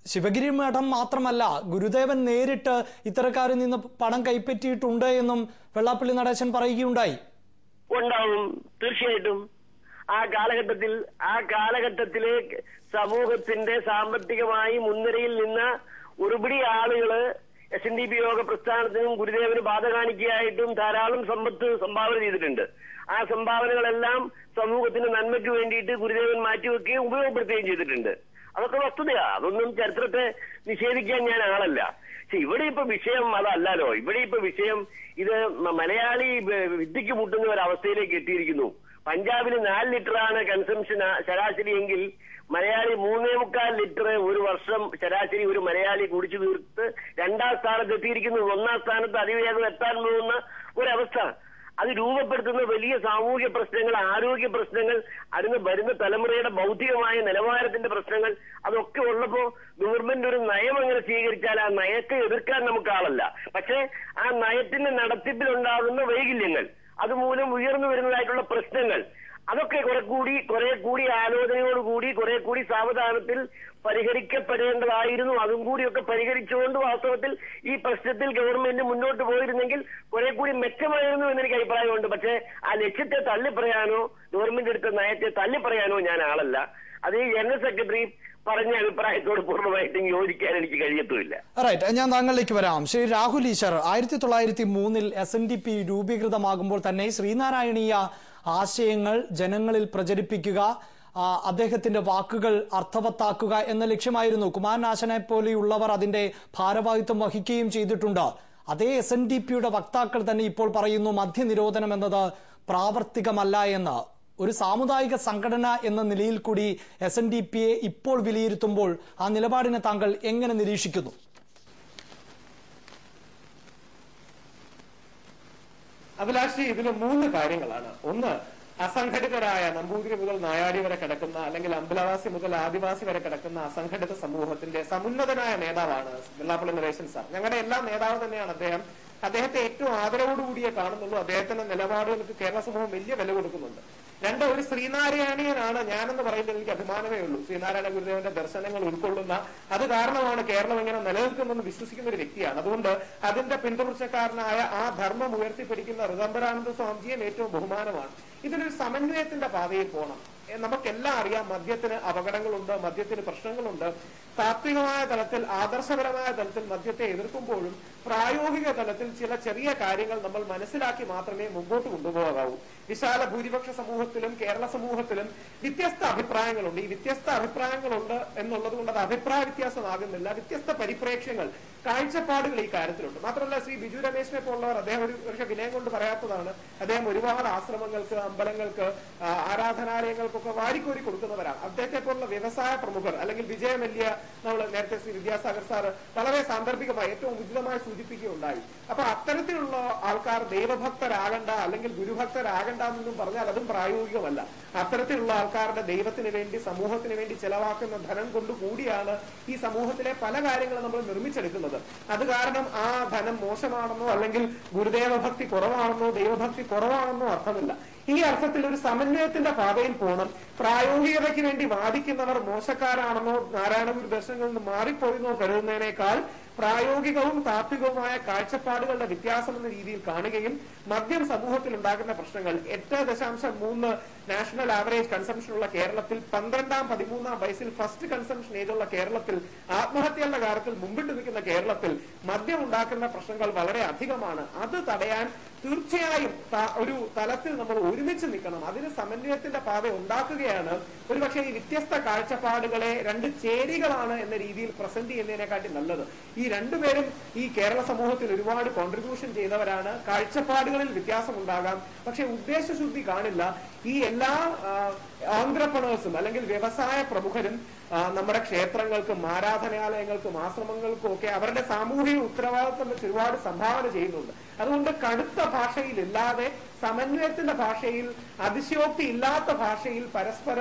Speaker 1: ശിവഗിരി മഠം മാത്രമല്ല ഗുരുദേവൻ നേരിട്ട് ഇത്തരക്കാരിൽ നിന്ന് പണം കൈപ്പറ്റിയിട്ടുണ്ട് എന്നും വെള്ളാപ്പള്ളി നടേശൻ പറയുകയുണ്ടായി
Speaker 7: ഉണ്ടാവും തീർച്ചയായിട്ടും ആ കാലഘട്ടത്തിൽ ആ കാലഘട്ടത്തിലെ സമൂഹത്തിന്റെ സാമ്പത്തികമായി മുൻനിരയിൽ നിന്ന ഒരുപിടി ആളുകള് എസ് എൻ ഡി പി യോഗ പ്രസ്ഥാനത്തിനും ഗുരുദേവന് ബാധ കാണിക്കുകയായിട്ടും ധാരാളം സമ്പത്ത് സംഭാവന ചെയ്തിട്ടുണ്ട് ആ സംഭാവനകളെല്ലാം സമൂഹത്തിന്റെ നന്മയ്ക്ക് വേണ്ടിയിട്ട് ഗുരുദേവൻ മാറ്റിവെക്കുകയും ഉപയോഗപ്പെടുത്തുകയും ചെയ്തിട്ടുണ്ട് അതൊക്കെ വസ്തുതയാ അതൊന്നും ചരിത്രത്തെ നിഷേധിക്കാൻ ഞാൻ ആളല്ല പക്ഷെ ഇവിടെ ഇപ്പൊ വിഷയം അതല്ലല്ലോ ഇവിടെ ഇപ്പൊ വിഷയം ഇത് മ- മലയാളി വ- വിദ്യക്ക് മുട്ടുന്ന ഒരു അവസ്ഥയിലേക്ക് എത്തിയിരിക്കുന്നു പഞ്ചാബിൽ നാല് ലിറ്ററാണ് കൺസംഷൻ ശരാശരി എങ്കിൽ മലയാളി മൂന്നേ മുക്കാൽ ലിറ്റർ ഒരു വർഷം ശരാശരി ഒരു മലയാളി കുടിച്ചു തീർത്ത് രണ്ടാം സ്ഥാനത്ത് എത്തിയിരിക്കുന്നു ഒന്നാം സ്ഥാനത്ത് അതിവേഗം എത്താൻ പോകുന്ന ഒരവസ്ഥ അത് രൂപപ്പെടുത്തുന്ന വലിയ സാമൂഹ്യ പ്രശ്നങ്ങൾ ആരോഗ്യ പ്രശ്നങ്ങൾ അതിന് വരുന്ന തലമുറയുടെ ബൗദ്ധികമായ നിലവാരത്തിന്റെ പ്രശ്നങ്ങൾ അതൊക്കെ ഉള്ളപ്പോ ഗവൺമെന്റ് ഒരു നയം അങ്ങനെ സ്വീകരിച്ചാൽ ആ നയത്തെ എതിർക്കാൻ നമുക്ക് ആളല്ല പക്ഷേ ആ നയത്തിന്റെ നടത്തിപ്പിലുണ്ടാകുന്ന വൈകല്യങ്ങൾ അതുമൂലം ഉയർന്നു വരുന്നതായിട്ടുള്ള പ്രശ്നങ്ങൾ അതൊക്കെ കുറെ കൂടി കുറെ കൂടി ആലോചനയോടുകൂടി കുറെ കൂടി സാവധാനത്തിൽ പരിഹരിക്കപ്പെടേണ്ടതായിരുന്നു അതും കൂടിയൊക്കെ പരിഹരിച്ചുകൊണ്ട് വാസ്തവത്തിൽ ഈ പ്രശ്നത്തിൽ ഗവൺമെന്റ് മുന്നോട്ട് പോയിരുന്നെങ്കിൽ കുറെ കൂടി മെച്ചമായിരുന്നു എന്നെനിക്ക് അഭിപ്രായമുണ്ട് പക്ഷേ ആ ലക്ഷ്യത്തെ തള്ളിപ്പറയാനോ ഗവൺമെന്റ് എടുത്ത നയത്തെ തള്ളിപ്പറയാനോ ഞാൻ ആളല്ല അത് ഈ ജനറൽ സെക്രട്ടറി പറഞ്ഞ അഭിപ്രായത്തോട് പൂർണ്ണമായിട്ടും യോജിക്കാൻ എനിക്ക് കഴിയത്തുമില്ല
Speaker 1: റൈറ്റ് ഞാൻ താങ്കളിലേക്ക് വരാം ശ്രീ രാഹുൽ ഈശ്വർ ആയിരത്തി തൊള്ളായിരത്തി മൂന്നിൽ എസ് എൻ ഡി പി രൂപീകൃതമാകുമ്പോൾ തന്നെ ശ്രീനാരായണീയ ആശയങ്ങൾ ജനങ്ങളിൽ പ്രചരിപ്പിക്കുക ആ, അദ്ദേഹത്തിന്റെ വാക്കുകൾ അർത്ഥവത്താക്കുക എന്ന ലക്ഷ്യമായിരുന്നു കുമാരനാശനെ പോലെയുള്ളവർ അതിന്റെ ഭാരവാഹിത്വം വഹിക്കുകയും ചെയ്തിട്ടുണ്ട് അതേ എസ് എൻ ഡി പിയുടെ വക്താക്കൾ തന്നെ ഇപ്പോൾ പറയുന്നു മദ്യനിരോധനം എന്നത് പ്രാവർത്തികമല്ല എന്ന് ഒരു സാമുദായിക സംഘടന എന്ന നിലയിൽ കൂടി എസ് എൻ ഡി പിയെ ഇപ്പോൾ വിലയിരുത്തുമ്പോൾ ആ നിലപാടിനെ താങ്കൾ എങ്ങനെ നിരീക്ഷിക്കുന്നു
Speaker 8: അഭിലാഷി ഇതിൽ മൂന്ന് കാര്യങ്ങളാണ് ഒന്ന് അസംഘടിതരായ നമ്പൂതിരി മുതൽ നായാടി വരെ കിടക്കുന്ന അല്ലെങ്കിൽ അമ്പലവാസി മുതൽ ആദിവാസി വരെ കിടക്കുന്ന അസംഘടിത സമൂഹത്തിന്റെ സമുന്നതനായ നേതാവാണ് വെള്ളാപ്പള്ളി നരേശൻ സാർ ഞങ്ങളുടെ എല്ലാ നേതാവ് തന്നെയാണ് അദ്ദേഹം അദ്ദേഹത്തെ ഏറ്റവും ആദരവോടുകൂടിയേ കാണുന്നുള്ളൂ അദ്ദേഹത്തിന്റെ നിലപാടുകൾക്ക് കേരള സമൂഹം വലിയ വില കൊടുക്കുന്നുണ്ട് രണ്ട് ഒരു ശ്രീനാരായണീയനാണ് ഞാനെന്ന് പറയുമ്പോൾ എനിക്ക് അഭിമാനമേ ഉള്ളൂ ശ്രീനാരായണ ഗുരുദേവന്റെ ദർശനങ്ങൾ ഉൾക്കൊള്ളുന്ന അത് കാരണമാണ് കേരളം ഇങ്ങനെ നിലനിൽക്കുന്നെന്ന് വിശ്വസിക്കുന്ന ഒരു വ്യക്തിയാണ് അതുകൊണ്ട് അതിന്റെ പിന്തുടർച്ചക്കാരനായ ആ ധർമ്മം ഉയർത്തിപ്പിടിക്കുന്ന ഋതംബരാനന്ദ സ്വാമിജിയും ഏറ്റവും ബഹുമാനമാണ് ഇതിനൊരു സമന്വയത്തിന്റെ പാതയിൽ പോകണം എ, നമുക്കെല്ലാം അറിയാം മദ്യത്തിന് അപകടങ്ങളുണ്ട് മദ്യത്തിന് പ്രശ്നങ്ങളുണ്ട് താത്വികമായ തലത്തിൽ ആദർശപരമായ തലത്തിൽ മദ്യത്തെ എതിർക്കുമ്പോഴും പ്രായോഗിക തലത്തിൽ ചില ചെറിയ കാര്യങ്ങൾ നമ്മൾ മനസ്സിലാക്കി മാത്രമേ മുമ്പോട്ട് കൊണ്ടുപോകാവൂ വിശാല ഭൂരിപക്ഷ സമൂഹത്തിലും കേരള സമൂഹത്തിലും വ്യത്യസ്ത അഭിപ്രായങ്ങളുണ്ട് ഈ വ്യത്യസ്ത അഭിപ്രായങ്ങളുണ്ട് എന്നുള്ളത് കൊണ്ട് അത് അഭിപ്രായ വ്യത്യാസമാകുന്നില്ല വ്യത്യസ്ത പരിപ്രേക്ഷ്യങ്ങൾ കാഴ്ചപ്പാടുകൾ ഈ കാര്യത്തിലുണ്ട് മാത്രമല്ല ശ്രീ ബിജു രമേശിനെ പോലുള്ളവർ അദ്ദേഹം ഒരു പക്ഷെ വിനയം കൊണ്ട് പറയാത്തതാണ് അദ്ദേഹം ഒരുപാട് ആശ്രമങ്ങൾക്ക് അമ്പലങ്ങൾക്ക് ആ, ആരാധനാലയങ്ങൾക്കൊക്കെ വാരിക്കോരി കൊടുക്കുന്നവരാണ് അദ്ദേഹത്തെ പോലുള്ള വ്യവസായ പ്രമുഖർ അല്ലെങ്കിൽ വിജയമല്യ നമ്മൾ നേരത്തെ ശ്രീ വിദ്യാസാഗർ സാർ വളരെ സാന്ദർഭികമായി ഏറ്റവും ഉചിതമായി സൂചിപ്പിക്കുകയുണ്ടായി അപ്പൊ അത്തരത്തിലുള്ള ആൾക്കാർ ദൈവഭക്തരാകണ്ട അല്ലെങ്കിൽ ഗുരുഭക്തരാകണ്ട എന്നൊന്നും പറഞ്ഞാൽ അതും പ്രായോഗികമല്ല അത്തരത്തിലുള്ള ആൾക്കാരുടെ ദൈവത്തിന് വേണ്ടി സമൂഹത്തിന് വേണ്ടി ചെലവാക്കുന്ന ധനം കൊണ്ട് കൂടിയാണ് ഈ സമൂഹത്തിലെ പല കാര്യങ്ങളും നമ്മൾ നിർമ്മിച്ചെടുക്കുന്നത് അത് കാരണം ആ ധനം മോശമാണെന്നോ അല്ലെങ്കിൽ ഗുരുദേവ ഭക്തി കുറവാണെന്നോ ദൈവഭക്തി കുറവാണെന്നോ അർത്ഥമില്ല ഈ അർത്ഥത്തിൽ ഒരു സമന്വയത്തിന്റെ പാതയിൽ പോകണം പ്രായോഗികതയ്ക്ക് വേണ്ടി വാദിക്കുന്നവർ മോശക്കാരാണെന്നോ നാരായണ ഗുരു ദർശനങ്ങളിൽ നിന്ന് മാറിപ്പോയെന്നോ കരുതുന്നതിനേക്കാൾ പ്രായോഗികവും താത്വികവുമായ കാഴ്ചപ്പാടുകളുടെ വ്യത്യാസം എന്ന രീതിയിൽ കാണുകയും മദ്യം സമൂഹത്തിൽ ഉണ്ടാകുന്ന പ്രശ്നങ്ങൾ എട്ട് ദശാംശം മൂന്ന് നാഷണൽ ആവറേജ് കൺസംഷൻ ഉള്ള കേരളത്തിൽ പന്ത്രണ്ടാം പതിമൂന്നാം വയസ്സിൽ ഫസ്റ്റ് കൺസംഷൻ ഏജുള്ള കേരളത്തിൽ ആത്മഹത്യകളുടെ കാര്യത്തിൽ മുമ്പിട്ട് നിൽക്കുന്ന കേരളത്തിൽ മദ്യം ഉണ്ടാക്കുന്ന പ്രശ്നങ്ങൾ വളരെ അധികമാണ് അത് തടയാൻ തീർച്ചയായും ത- ഒരു തലത്തിൽ നമ്മൾ ഒരുമിച്ച് നിൽക്കണം അതിന് സമന്വയത്തിന്റെ പാത ഉണ്ടാക്കുകയാണ് ഒരുപക്ഷെ ഈ വ്യത്യസ്ത കാഴ്ചപ്പാടുകളെ രണ്ട് ചേരികളാണ് എന്ന രീതിയിൽ പ്രസന്റ് ചെയ്യുന്നതിനെക്കാട്ടി നല്ലത് ഈ രണ്ടുപേരും ഈ കേരള സമൂഹത്തിൽ ഒരുപാട് കോൺട്രിബ്യൂഷൻ ചെയ്തവരാണ് കാഴ്ചപ്പാടുകളിൽ വ്യത്യാസമുണ്ടാകാം പക്ഷെ ഉദ്ദേശശുദ്ധി കാണില്ല ഈ എല്ലാ ആന്ത്രപ്രണേഴ്സും അല്ലെങ്കിൽ വ്യവസായ പ്രമുഖരും ആ, നമ്മുടെ ക്ഷേത്രങ്ങൾക്കും ആരാധനാലയങ്ങൾക്കും ആശ്രമങ്ങൾക്കും ഒക്കെ അവരുടെ സാമൂഹിക ഉത്തരവാദിത്വം വെച്ച് ഒരുപാട് സംഭാവന ചെയ്യുന്നുണ്ട് അതുകൊണ്ട് കടുത്ത ഭാഷയിൽ ഇല്ലാതെ സമന്വയത്തിന്റെ ഭാഷയിൽ അതിശയോക്തി ഇല്ലാത്ത ഭാഷയിൽ പരസ്പരം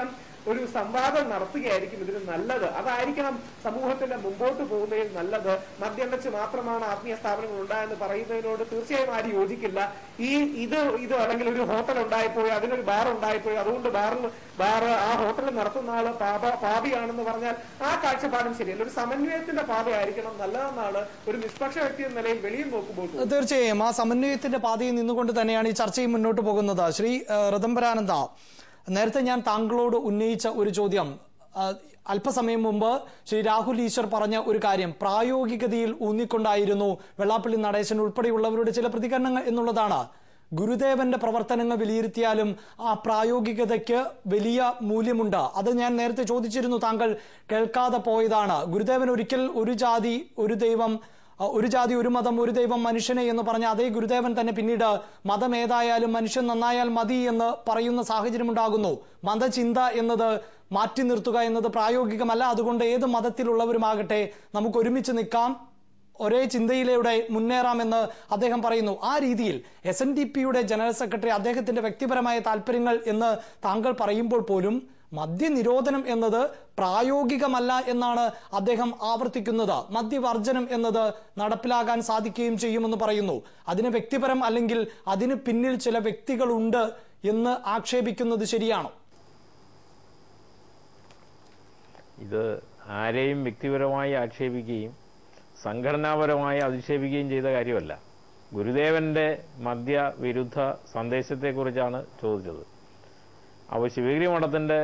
Speaker 8: ഒരു സംവാദം നടത്തുകയായിരിക്കും ഇതിന് നല്ലത് അതായിരിക്കണം സമൂഹത്തിന്റെ മുമ്പോട്ട് പോകുന്നതിൽ നല്ലത് മദ്യം വെച്ച് മാത്രമാണ് ആത്മീയ സ്ഥാപനങ്ങൾ ഉണ്ടായെന്ന് പറയുന്നതിനോട് തീർച്ചയായും ആരും യോജിക്കില്ല ഈ ഇത് ഇത് അല്ലെങ്കിൽ ഒരു ഹോട്ടൽ ഉണ്ടായിപ്പോയി അതിനൊരു ബാർ ഉണ്ടായിപ്പോയി അതുകൊണ്ട് ബാറിൽ ബാർ ആ ഹോട്ടൽ നടത്തുന്ന ആള് പാപ പാപിയാണെന്ന് പറഞ്ഞാൽ ആ കാഴ്ചപ്പാടും ശരിയല്ല ഒരു സമന്വയത്തിന്റെ പാതയായിരിക്കണം നല്ലതെന്നാണ് ഒരു നിഷ്പക്ഷ വ്യക്തി എന്ന നിലയിൽ വെളിയിൽ നോക്കുമ്പോൾ തോന്നുന്നത്.
Speaker 1: തീർച്ചയായും ആ സമന്വയത്തിന്റെ പാതയിൽ നിന്നുകൊണ്ട് തന്നെയാണ് ഈ ചർച്ചയും മുന്നോട്ട് പോകുന്നത് ശ്രീ ഏഹ്, ഋതംബരാനന്ദ നേരത്തെ ഞാൻ താങ്കളോട് ഉന്നയിച്ച ഒരു ചോദ്യം ആ, അല്പസമയം മുമ്പ് ശ്രീ രാഹുൽ ഈശ്വർ പറഞ്ഞ ഒരു കാര്യം പ്രായോഗികതയിൽ ഊന്നിക്കൊണ്ടായിരുന്നു വെള്ളാപ്പള്ളി നടേശൻ ഉൾപ്പെടെയുള്ളവരുടെ ചില പ്രതികരണങ്ങൾ എന്നുള്ളതാണ് ഗുരുദേവന്റെ പ്രവർത്തനങ്ങൾ വിലയിരുത്തിയാലും ആ പ്രായോഗികതയ്ക്ക് വലിയ മൂല്യമുണ്ട് അത് ഞാൻ നേരത്തെ ചോദിച്ചിരുന്നു താങ്കൾ കേൾക്കാതെ പോയതാണ് ഗുരുദേവൻ ഒരിക്കൽ ഒരു ജാതി ഒരു ദൈവം അഹ് ഒരു ജാതി ഒരു മതം ഒരു ദൈവം മനുഷ്യനെ എന്ന് പറഞ്ഞ അതേ ഗുരുദേവൻ തന്നെ പിന്നീട് മതം ഏതായാലും മനുഷ്യൻ നന്നായാൽ മതി എന്ന് പറയുന്ന സാഹചര്യം ഉണ്ടാകുന്നു മതചിന്ത എന്നത് മാറ്റി നിർത്തുക എന്നത് പ്രായോഗികമല്ല അതുകൊണ്ട് ഏത് മതത്തിലുള്ളവരുമാകട്ടെ നമുക്ക് ഒരുമിച്ച് നിൽക്കാം ഒരേ ചിന്തയിലൂടെ മുന്നേറാമെന്ന് അദ്ദേഹം പറയുന്നു ആ രീതിയിൽ എസ് എൻ ഡി പിയുടെ ജനറൽ സെക്രട്ടറി അദ്ദേഹത്തിന്റെ വ്യക്തിപരമായ താല്പര്യങ്ങൾ എന്ന് താങ്കൾ പറയുമ്പോൾ പോലും മദ്യനിരോധനം എന്നത് പ്രായോഗികമല്ല എന്നാണ് അദ്ദേഹം ആവർത്തിക്കുന്നത് മദ്യവർജനം എന്നത് നടപ്പിലാകാൻ സാധിക്കുകയും ചെയ്യുമെന്ന് പറയുന്നു അതിന് വ്യക്തിപരം അല്ലെങ്കിൽ അതിന് പിന്നിൽ ചില വ്യക്തികളുണ്ട് എന്ന് ആക്ഷേപിക്കുന്നത് ശരിയാണോ
Speaker 3: ഇത് ആരെയും വ്യക്തിപരമായി ആക്ഷേപിക്കുകയും സംഘടനാപരമായി അധിക്ഷേപിക്കുകയും ചെയ്ത കാര്യമല്ല ഗുരുദേവന്റെ മദ്യവിരുദ്ധ സന്ദേശത്തെക്കുറിച്ചാണ് ചോദിച്ചത് അപ്പോൾ ശിവഗിരി മഠത്തിന്റെ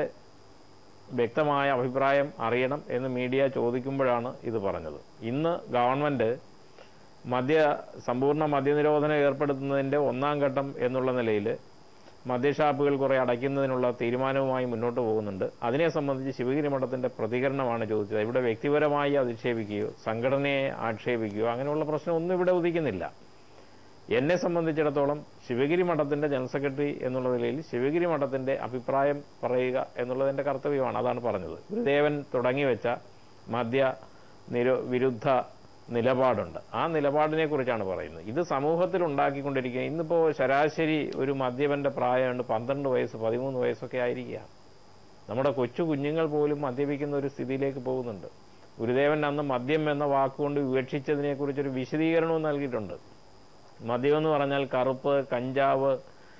Speaker 3: വ്യക്തമായ അഭിപ്രായം അറിയണം എന്ന് മീഡിയ ചോദിക്കുമ്പോഴാണ് ഇത് പറഞ്ഞത് ഇന്ന് ഗവൺമെന്റ് മദ്യ സമ്പൂർണ്ണ മദ്യനിരോധനം ഏർപ്പെടുത്തുന്നതിന്റെ ഒന്നാം ഘട്ടം എന്നുള്ള നിലയിൽ മദ്യഷാപ്പുകൾ കുറെ അടയ്ക്കുന്നതിനുള്ള തീരുമാനവുമായി മുന്നോട്ട് പോകുന്നുണ്ട് അതിനെ സംബന്ധിച്ച് ശിവഗിരി മഠത്തിന്റെ പ്രതികരണമാണ് ചോദിച്ചത് ഇവിടെ വ്യക്തിപരമായി അധിക്ഷേപിക്കുകയോ സംഘടനയെ ആക്ഷേപിക്കുകയോ അങ്ങനെയുള്ള പ്രശ്നം ഒന്നും ഇവിടെ ഉദിക്കുന്നില്ല എന്നെ സംബന്ധിച്ചിടത്തോളം ശിവഗിരി മഠത്തിന്റെ ജനറൽ സെക്രട്ടറി എന്നുള്ള നിലയിൽ ശിവഗിരി മഠത്തിന്റെ അഭിപ്രായം പറയുക എന്നുള്ളത് എന്റെ കർത്തവ്യമാണ് അതാണ് പറഞ്ഞത് ഗുരുദേവൻ തുടങ്ങിവെച്ച മദ്യ നിരോ വിരുദ്ധ നിലപാടുണ്ട് ആ നിലപാടിനെ കുറിച്ചാണ് പറയുന്നത് ഇത് സമൂഹത്തിൽ ഉണ്ടാക്കിക്കൊണ്ടിരിക്കുക ഇന്നിപ്പോ ശരാശരി ഒരു മദ്യപന്റെ പ്രായമുണ്ട് പന്ത്രണ്ട് വയസ്സ് പതിമൂന്ന് വയസ്സൊക്കെ ആയിരിക്കുക നമ്മുടെ കൊച്ചു കുഞ്ഞുങ്ങൾ പോലും മദ്യപിക്കുന്ന ഒരു സ്ഥിതിയിലേക്ക് പോകുന്നുണ്ട് ഗുരുദേവൻ അന്ന് മദ്യം എന്ന വാക്കുകൊണ്ട് വിവക്ഷിച്ചതിനെ കുറിച്ചൊരു വിശദീകരണവും നൽകിയിട്ടുണ്ട് മദ്യം എന്ന് പറഞ്ഞാൽ കറുപ്പ് കഞ്ചാവ്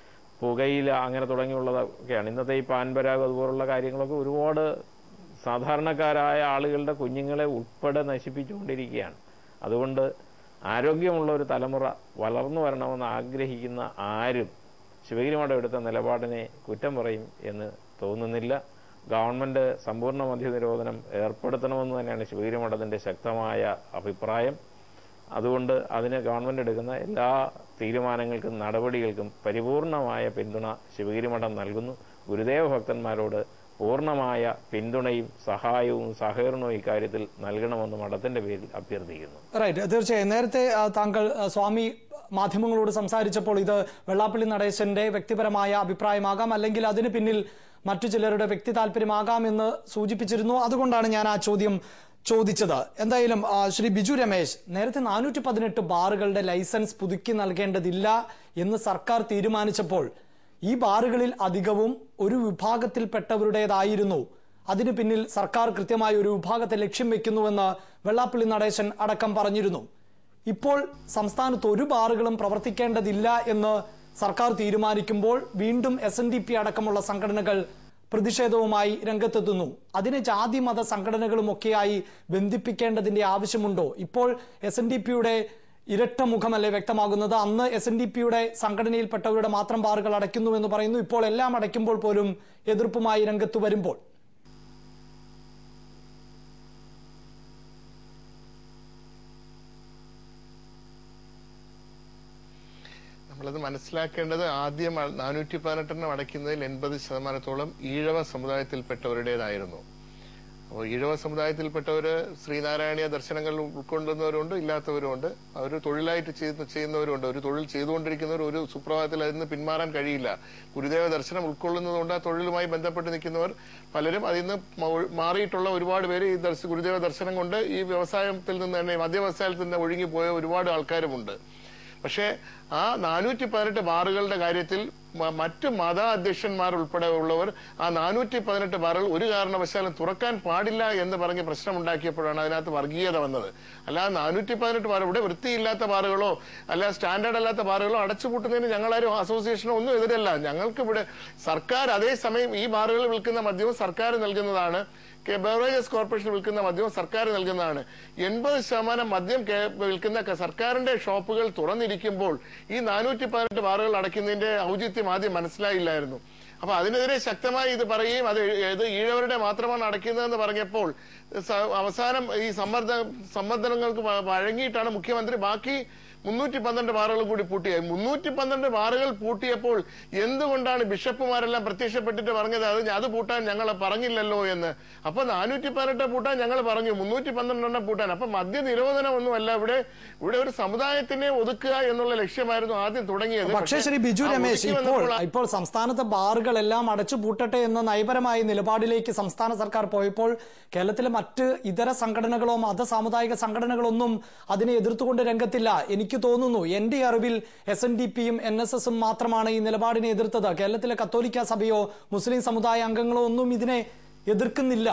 Speaker 3: പുകയില അങ്ങനെ തുടങ്ങിയുള്ളതൊക്കെയാണ് ഇന്നത്തെ ഈ പാൻപരാഗ് അതുപോലുള്ള കാര്യങ്ങളൊക്കെ ഒരുപാട് സാധാരണക്കാരായ ആളുകളുടെ കുഞ്ഞുങ്ങളെ ഉൾപ്പെടെ നശിപ്പിച്ചുകൊണ്ടിരിക്കുകയാണ് അതുകൊണ്ട് ആരോഗ്യമുള്ള ഒരു തലമുറ വളർന്നു വരണമെന്ന് ആഗ്രഹിക്കുന്ന ആരും ശിവഗിരി മഠം എടുത്ത നിലപാടിനെ കുറ്റം പറയും എന്ന് തോന്നുന്നില്ല ഗവൺമെന്റ് സമ്പൂർണ്ണ മദ്യ നിരോധനം ഏർപ്പെടുത്തണമെന്ന് തന്നെയാണ് ശിവഗിരി മഠത്തിന്റെ ശക്തമായ അഭിപ്രായം അതുകൊണ്ട് അതിന് ഗവൺമെന്റ് എടുക്കുന്ന എല്ലാ തീരുമാനങ്ങൾക്കും നടപടികൾക്കും പരിപൂർണമായ പിന്തുണ ശിവഗിരി മഠം നൽകുന്നു ഗുരുദേവ ഭക്തന്മാരോട് പൂർണ്ണമായ പിന്തുണയും സഹായവും സഹകരണവും ഇക്കാര്യത്തിൽ നൽകണമെന്ന് മഠത്തിന്റെ പേരിൽ അഭ്യർത്ഥിക്കുന്നു
Speaker 1: റൈറ്റ് തീർച്ചയായും നേരത്തെ ആ, താങ്കൾ ആ, സ്വാമി മാധ്യമങ്ങളോട് സംസാരിച്ചപ്പോൾ ഇത് വെള്ളാപ്പള്ളി നടേശന്റെ വ്യക്തിപരമായ അഭിപ്രായമാകാം അല്ലെങ്കിൽ അതിന് പിന്നിൽ മറ്റു ചിലരുടെ വ്യക്തി താല്പര്യമാകാം എന്ന് സൂചിപ്പിച്ചിരുന്നു അതുകൊണ്ടാണ് ഞാൻ ആ ചോദ്യം ചോദിച്ചത് എന്തായാലും ആ, ശ്രീ ബിജു രമേശ് നേരത്തെ നാനൂറ്റി പതിനെട്ട് ബാറുകളുടെ ലൈസൻസ് പുതുക്കി നൽകേണ്ടതില്ല എന്ന് സർക്കാർ തീരുമാനിച്ചപ്പോൾ ഈ ബാറുകളിൽ അധികവും ഒരു വിഭാഗത്തിൽപ്പെട്ടവരുടേതായിരുന്നു അതിനു പിന്നിൽ സർക്കാർ കൃത്യമായ ഒരു വിഭാഗത്തെ ലക്ഷ്യം വെക്കുന്നുവെന്ന് വെള്ളാപ്പള്ളി നടേശൻ അടക്കം പറഞ്ഞിരുന്നു ഇപ്പോൾ സംസ്ഥാനത്ത് ഒരു ബാറുകളും പ്രവർത്തിക്കേണ്ടതില്ല എന്ന് സർക്കാർ തീരുമാനിക്കുമ്പോൾ വീണ്ടും എസ് എൻ ഡി പി അടക്കമുള്ള സംഘടനകൾ പ്രതിഷേധവുമായി രംഗത്തെത്തുന്നു അതിനെ ജാതി മത സംഘടനകളുമൊക്കെയായി ബന്ധിപ്പിക്കേണ്ടതിന്റെ ആവശ്യമുണ്ടോ ഇപ്പോൾ എസ് എൻ ഡി പിയുടെ ഇരട്ട മുഖമല്ലേ വ്യക്തമാകുന്നത് അന്ന് എസ് എൻ ഡി പിയുടെ സംഘടനയിൽപ്പെട്ടവരുടെ മാത്രം ബാറുകൾ അടയ്ക്കുന്നു എന്ന് പറയുന്നു ഇപ്പോൾ എല്ലാം അടയ്ക്കുമ്പോൾ പോലും എതിർപ്പുമായി രംഗത്ത് വരുമ്പോൾ
Speaker 6: നമ്മളത് മനസ്സിലാക്കേണ്ടത് ആദ്യം നാനൂറ്റി പതിനെട്ടെണ്ണം അടയ്ക്കുന്നതിൽ എൺപത് ശതമാനത്തോളം ഈഴവ സമുദായത്തിൽപ്പെട്ടവരുടേതായിരുന്നു അപ്പോൾ ഈഴവ സമുദായത്തിൽപ്പെട്ടവര് ശ്രീനാരായണീയ ദർശനങ്ങൾ ഉൾക്കൊള്ളുന്നവരുണ്ട് ഇല്ലാത്തവരുമുണ്ട് അവർ തൊഴിലായിട്ട് ചെയ്ത് ചെയ്യുന്നവരുണ്ട് ഒരു തൊഴിൽ ചെയ്തുകൊണ്ടിരിക്കുന്നവർ ഒരു സുപ്രഭാതത്തിൽ അതിൽ നിന്ന് പിന്മാറാൻ കഴിയില്ല ഗുരുദേവ ദർശനം ഉൾക്കൊള്ളുന്നതുകൊണ്ട് ആ തൊഴിലുമായി ബന്ധപ്പെട്ട് നിൽക്കുന്നവർ പലരും അതിൽ നിന്ന് മ- മാറിയിട്ടുള്ള ഒരുപാട് പേര് ഈ ദർശ ഗുരുദേവ ദർശനം കൊണ്ട് ഈ വ്യവസായത്തിൽ നിന്ന് തന്നെ മദ്യവ്യവസായത്തിൽ നിന്ന് ഒഴുകിപ്പോയ ഒരുപാട് ആൾക്കാരുമുണ്ട് പക്ഷേ ആ നാനൂറ്റി പതിനെട്ട് ബാറുകളുടെ കാര്യത്തിൽ മ- മറ്റു മത അധ്യക്ഷന്മാർ ഉൾപ്പെടെ ഉള്ളവർ ആ നാനൂറ്റി പതിനെട്ട് ബാറുകൾ ഒരു കാരണവശാലും തുറക്കാൻ പാടില്ല എന്ന് പറഞ്ഞ് പ്രശ്നമുണ്ടാക്കിയപ്പോഴാണ് അതിനകത്ത് വർഗീയത വന്നത് അല്ലാതെ നാനൂറ്റി പതിനെട്ട് ബാർ ഇവിടെ വൃത്തിയില്ലാത്ത ബാറുകളോ അല്ല സ്റ്റാൻഡേർഡ് അല്ലാത്ത ബാറുകളോ അടച്ചുപൂട്ടുന്നതിന് ഞങ്ങളാരും അസോസിയേഷനോ ഒന്നും എതിരല്ല ഞങ്ങൾക്ക് ഇവിടെ സർക്കാർ അതേസമയം ഈ ബാറുകൾ വിൽക്കുന്ന മദ്യവും സർക്കാർ നൽകുന്നതാണ് കെ- ബെവറേജസ് കോർപ്പറേഷൻ വിൽക്കുന്ന മദ്യവും സർക്കാർ നൽകുന്നതാണ് എൺപത് ശതമാനം മദ്യം കേ- വിൽക്കുന്ന ക- സർക്കാരിന്റെ ഷോപ്പുകൾ തുറന്നിരിക്കുമ്പോൾ ഈ നാനൂറ്റി പതിനെട്ട് ബാറുകൾ അടയ്ക്കുന്നതിന്റെ ഔചിത്യം ആദ്യം മനസ്സിലായില്ലായിരുന്നു അപ്പൊ അതിനെതിരെ ശക്തമായി ഇത് പറയുകയും അത് ഇത് ഈഴവരുടെ മാത്രമാണ് അടയ്ക്കുന്നതെന്ന് പറഞ്ഞപ്പോൾ സ- അവസാനം ഈ സമ്മർദ്ദ സമ്മർദ്ദങ്ങൾക്ക് വ- വഴങ്ങിയിട്ടാണ് മുഖ്യമന്ത്രി ബാക്കി മുന്നൂറ്റി പന്ത്രണ്ട് ബാറുകൾ കൂടി പൂട്ടിയത് മുന്നൂറ്റി പന്ത്രണ്ട് ബാറുകൾ പൂട്ടിയപ്പോൾ എന്തുകൊണ്ടാണ് ബിഷപ്പുമാരെല്ലാം പ്രത്യക്ഷപ്പെട്ടിട്ട് പറഞ്ഞത് അത് അത് പൂട്ടാൻ ഞങ്ങൾ പറഞ്ഞില്ലല്ലോ എന്ന് അപ്പൊ നാനൂറ്റി പതിനെട്ട് പൂട്ടാൻ ഞങ്ങൾ പറഞ്ഞു മുന്നൂറ്റി പന്ത്രണ്ടെണ്ണം പൂട്ടാൻ അപ്പൊ മദ്യ നിരോധനമൊന്നുമല്ല ഇവിടെ ഇവിടെ ഒരു സമുദായത്തിനെ ഒതുക്കുക എന്നുള്ള ലക്ഷ്യമായിരുന്നു ആദ്യം തുടങ്ങിയത്
Speaker 1: പക്ഷേ ശ്രീ ബിജു
Speaker 6: ആ
Speaker 1: രമേശ്
Speaker 6: ഒതുക്കി
Speaker 1: ഇപ്പോൾ
Speaker 6: വന്നപ്പോൾ
Speaker 1: ഇപ്പോൾ സംസ്ഥാനത്തെ ബാറുകളെല്ലാം അടച്ചു പൂട്ടട്ടെ എന്ന നയപരമായ നിലപാടിലേക്ക് സംസ്ഥാന സർക്കാർ പോയപ്പോൾ കേരളത്തിലെ മറ്റ് ഇതര സംഘടനകളോ മത സാമുദായിക സംഘടനകളൊന്നും അതിനെ എതിർത്തുകൊണ്ട് രംഗത്തില്ല എനിക്ക് തോന്നുന്നു എന്റെ അറിവിൽ എസ് എൻ ഡി പിയും എൻ എസ് എസും മാത്രമാണ് ഈ നിലപാടിനെ എതിർത്തത് കേരളത്തിലെ കത്തോലിക്ക സഭയോ മുസ്ലിം സമുദായ അംഗങ്ങളോ ഒന്നും ഇതിനെ എതിർക്കുന്നില്ല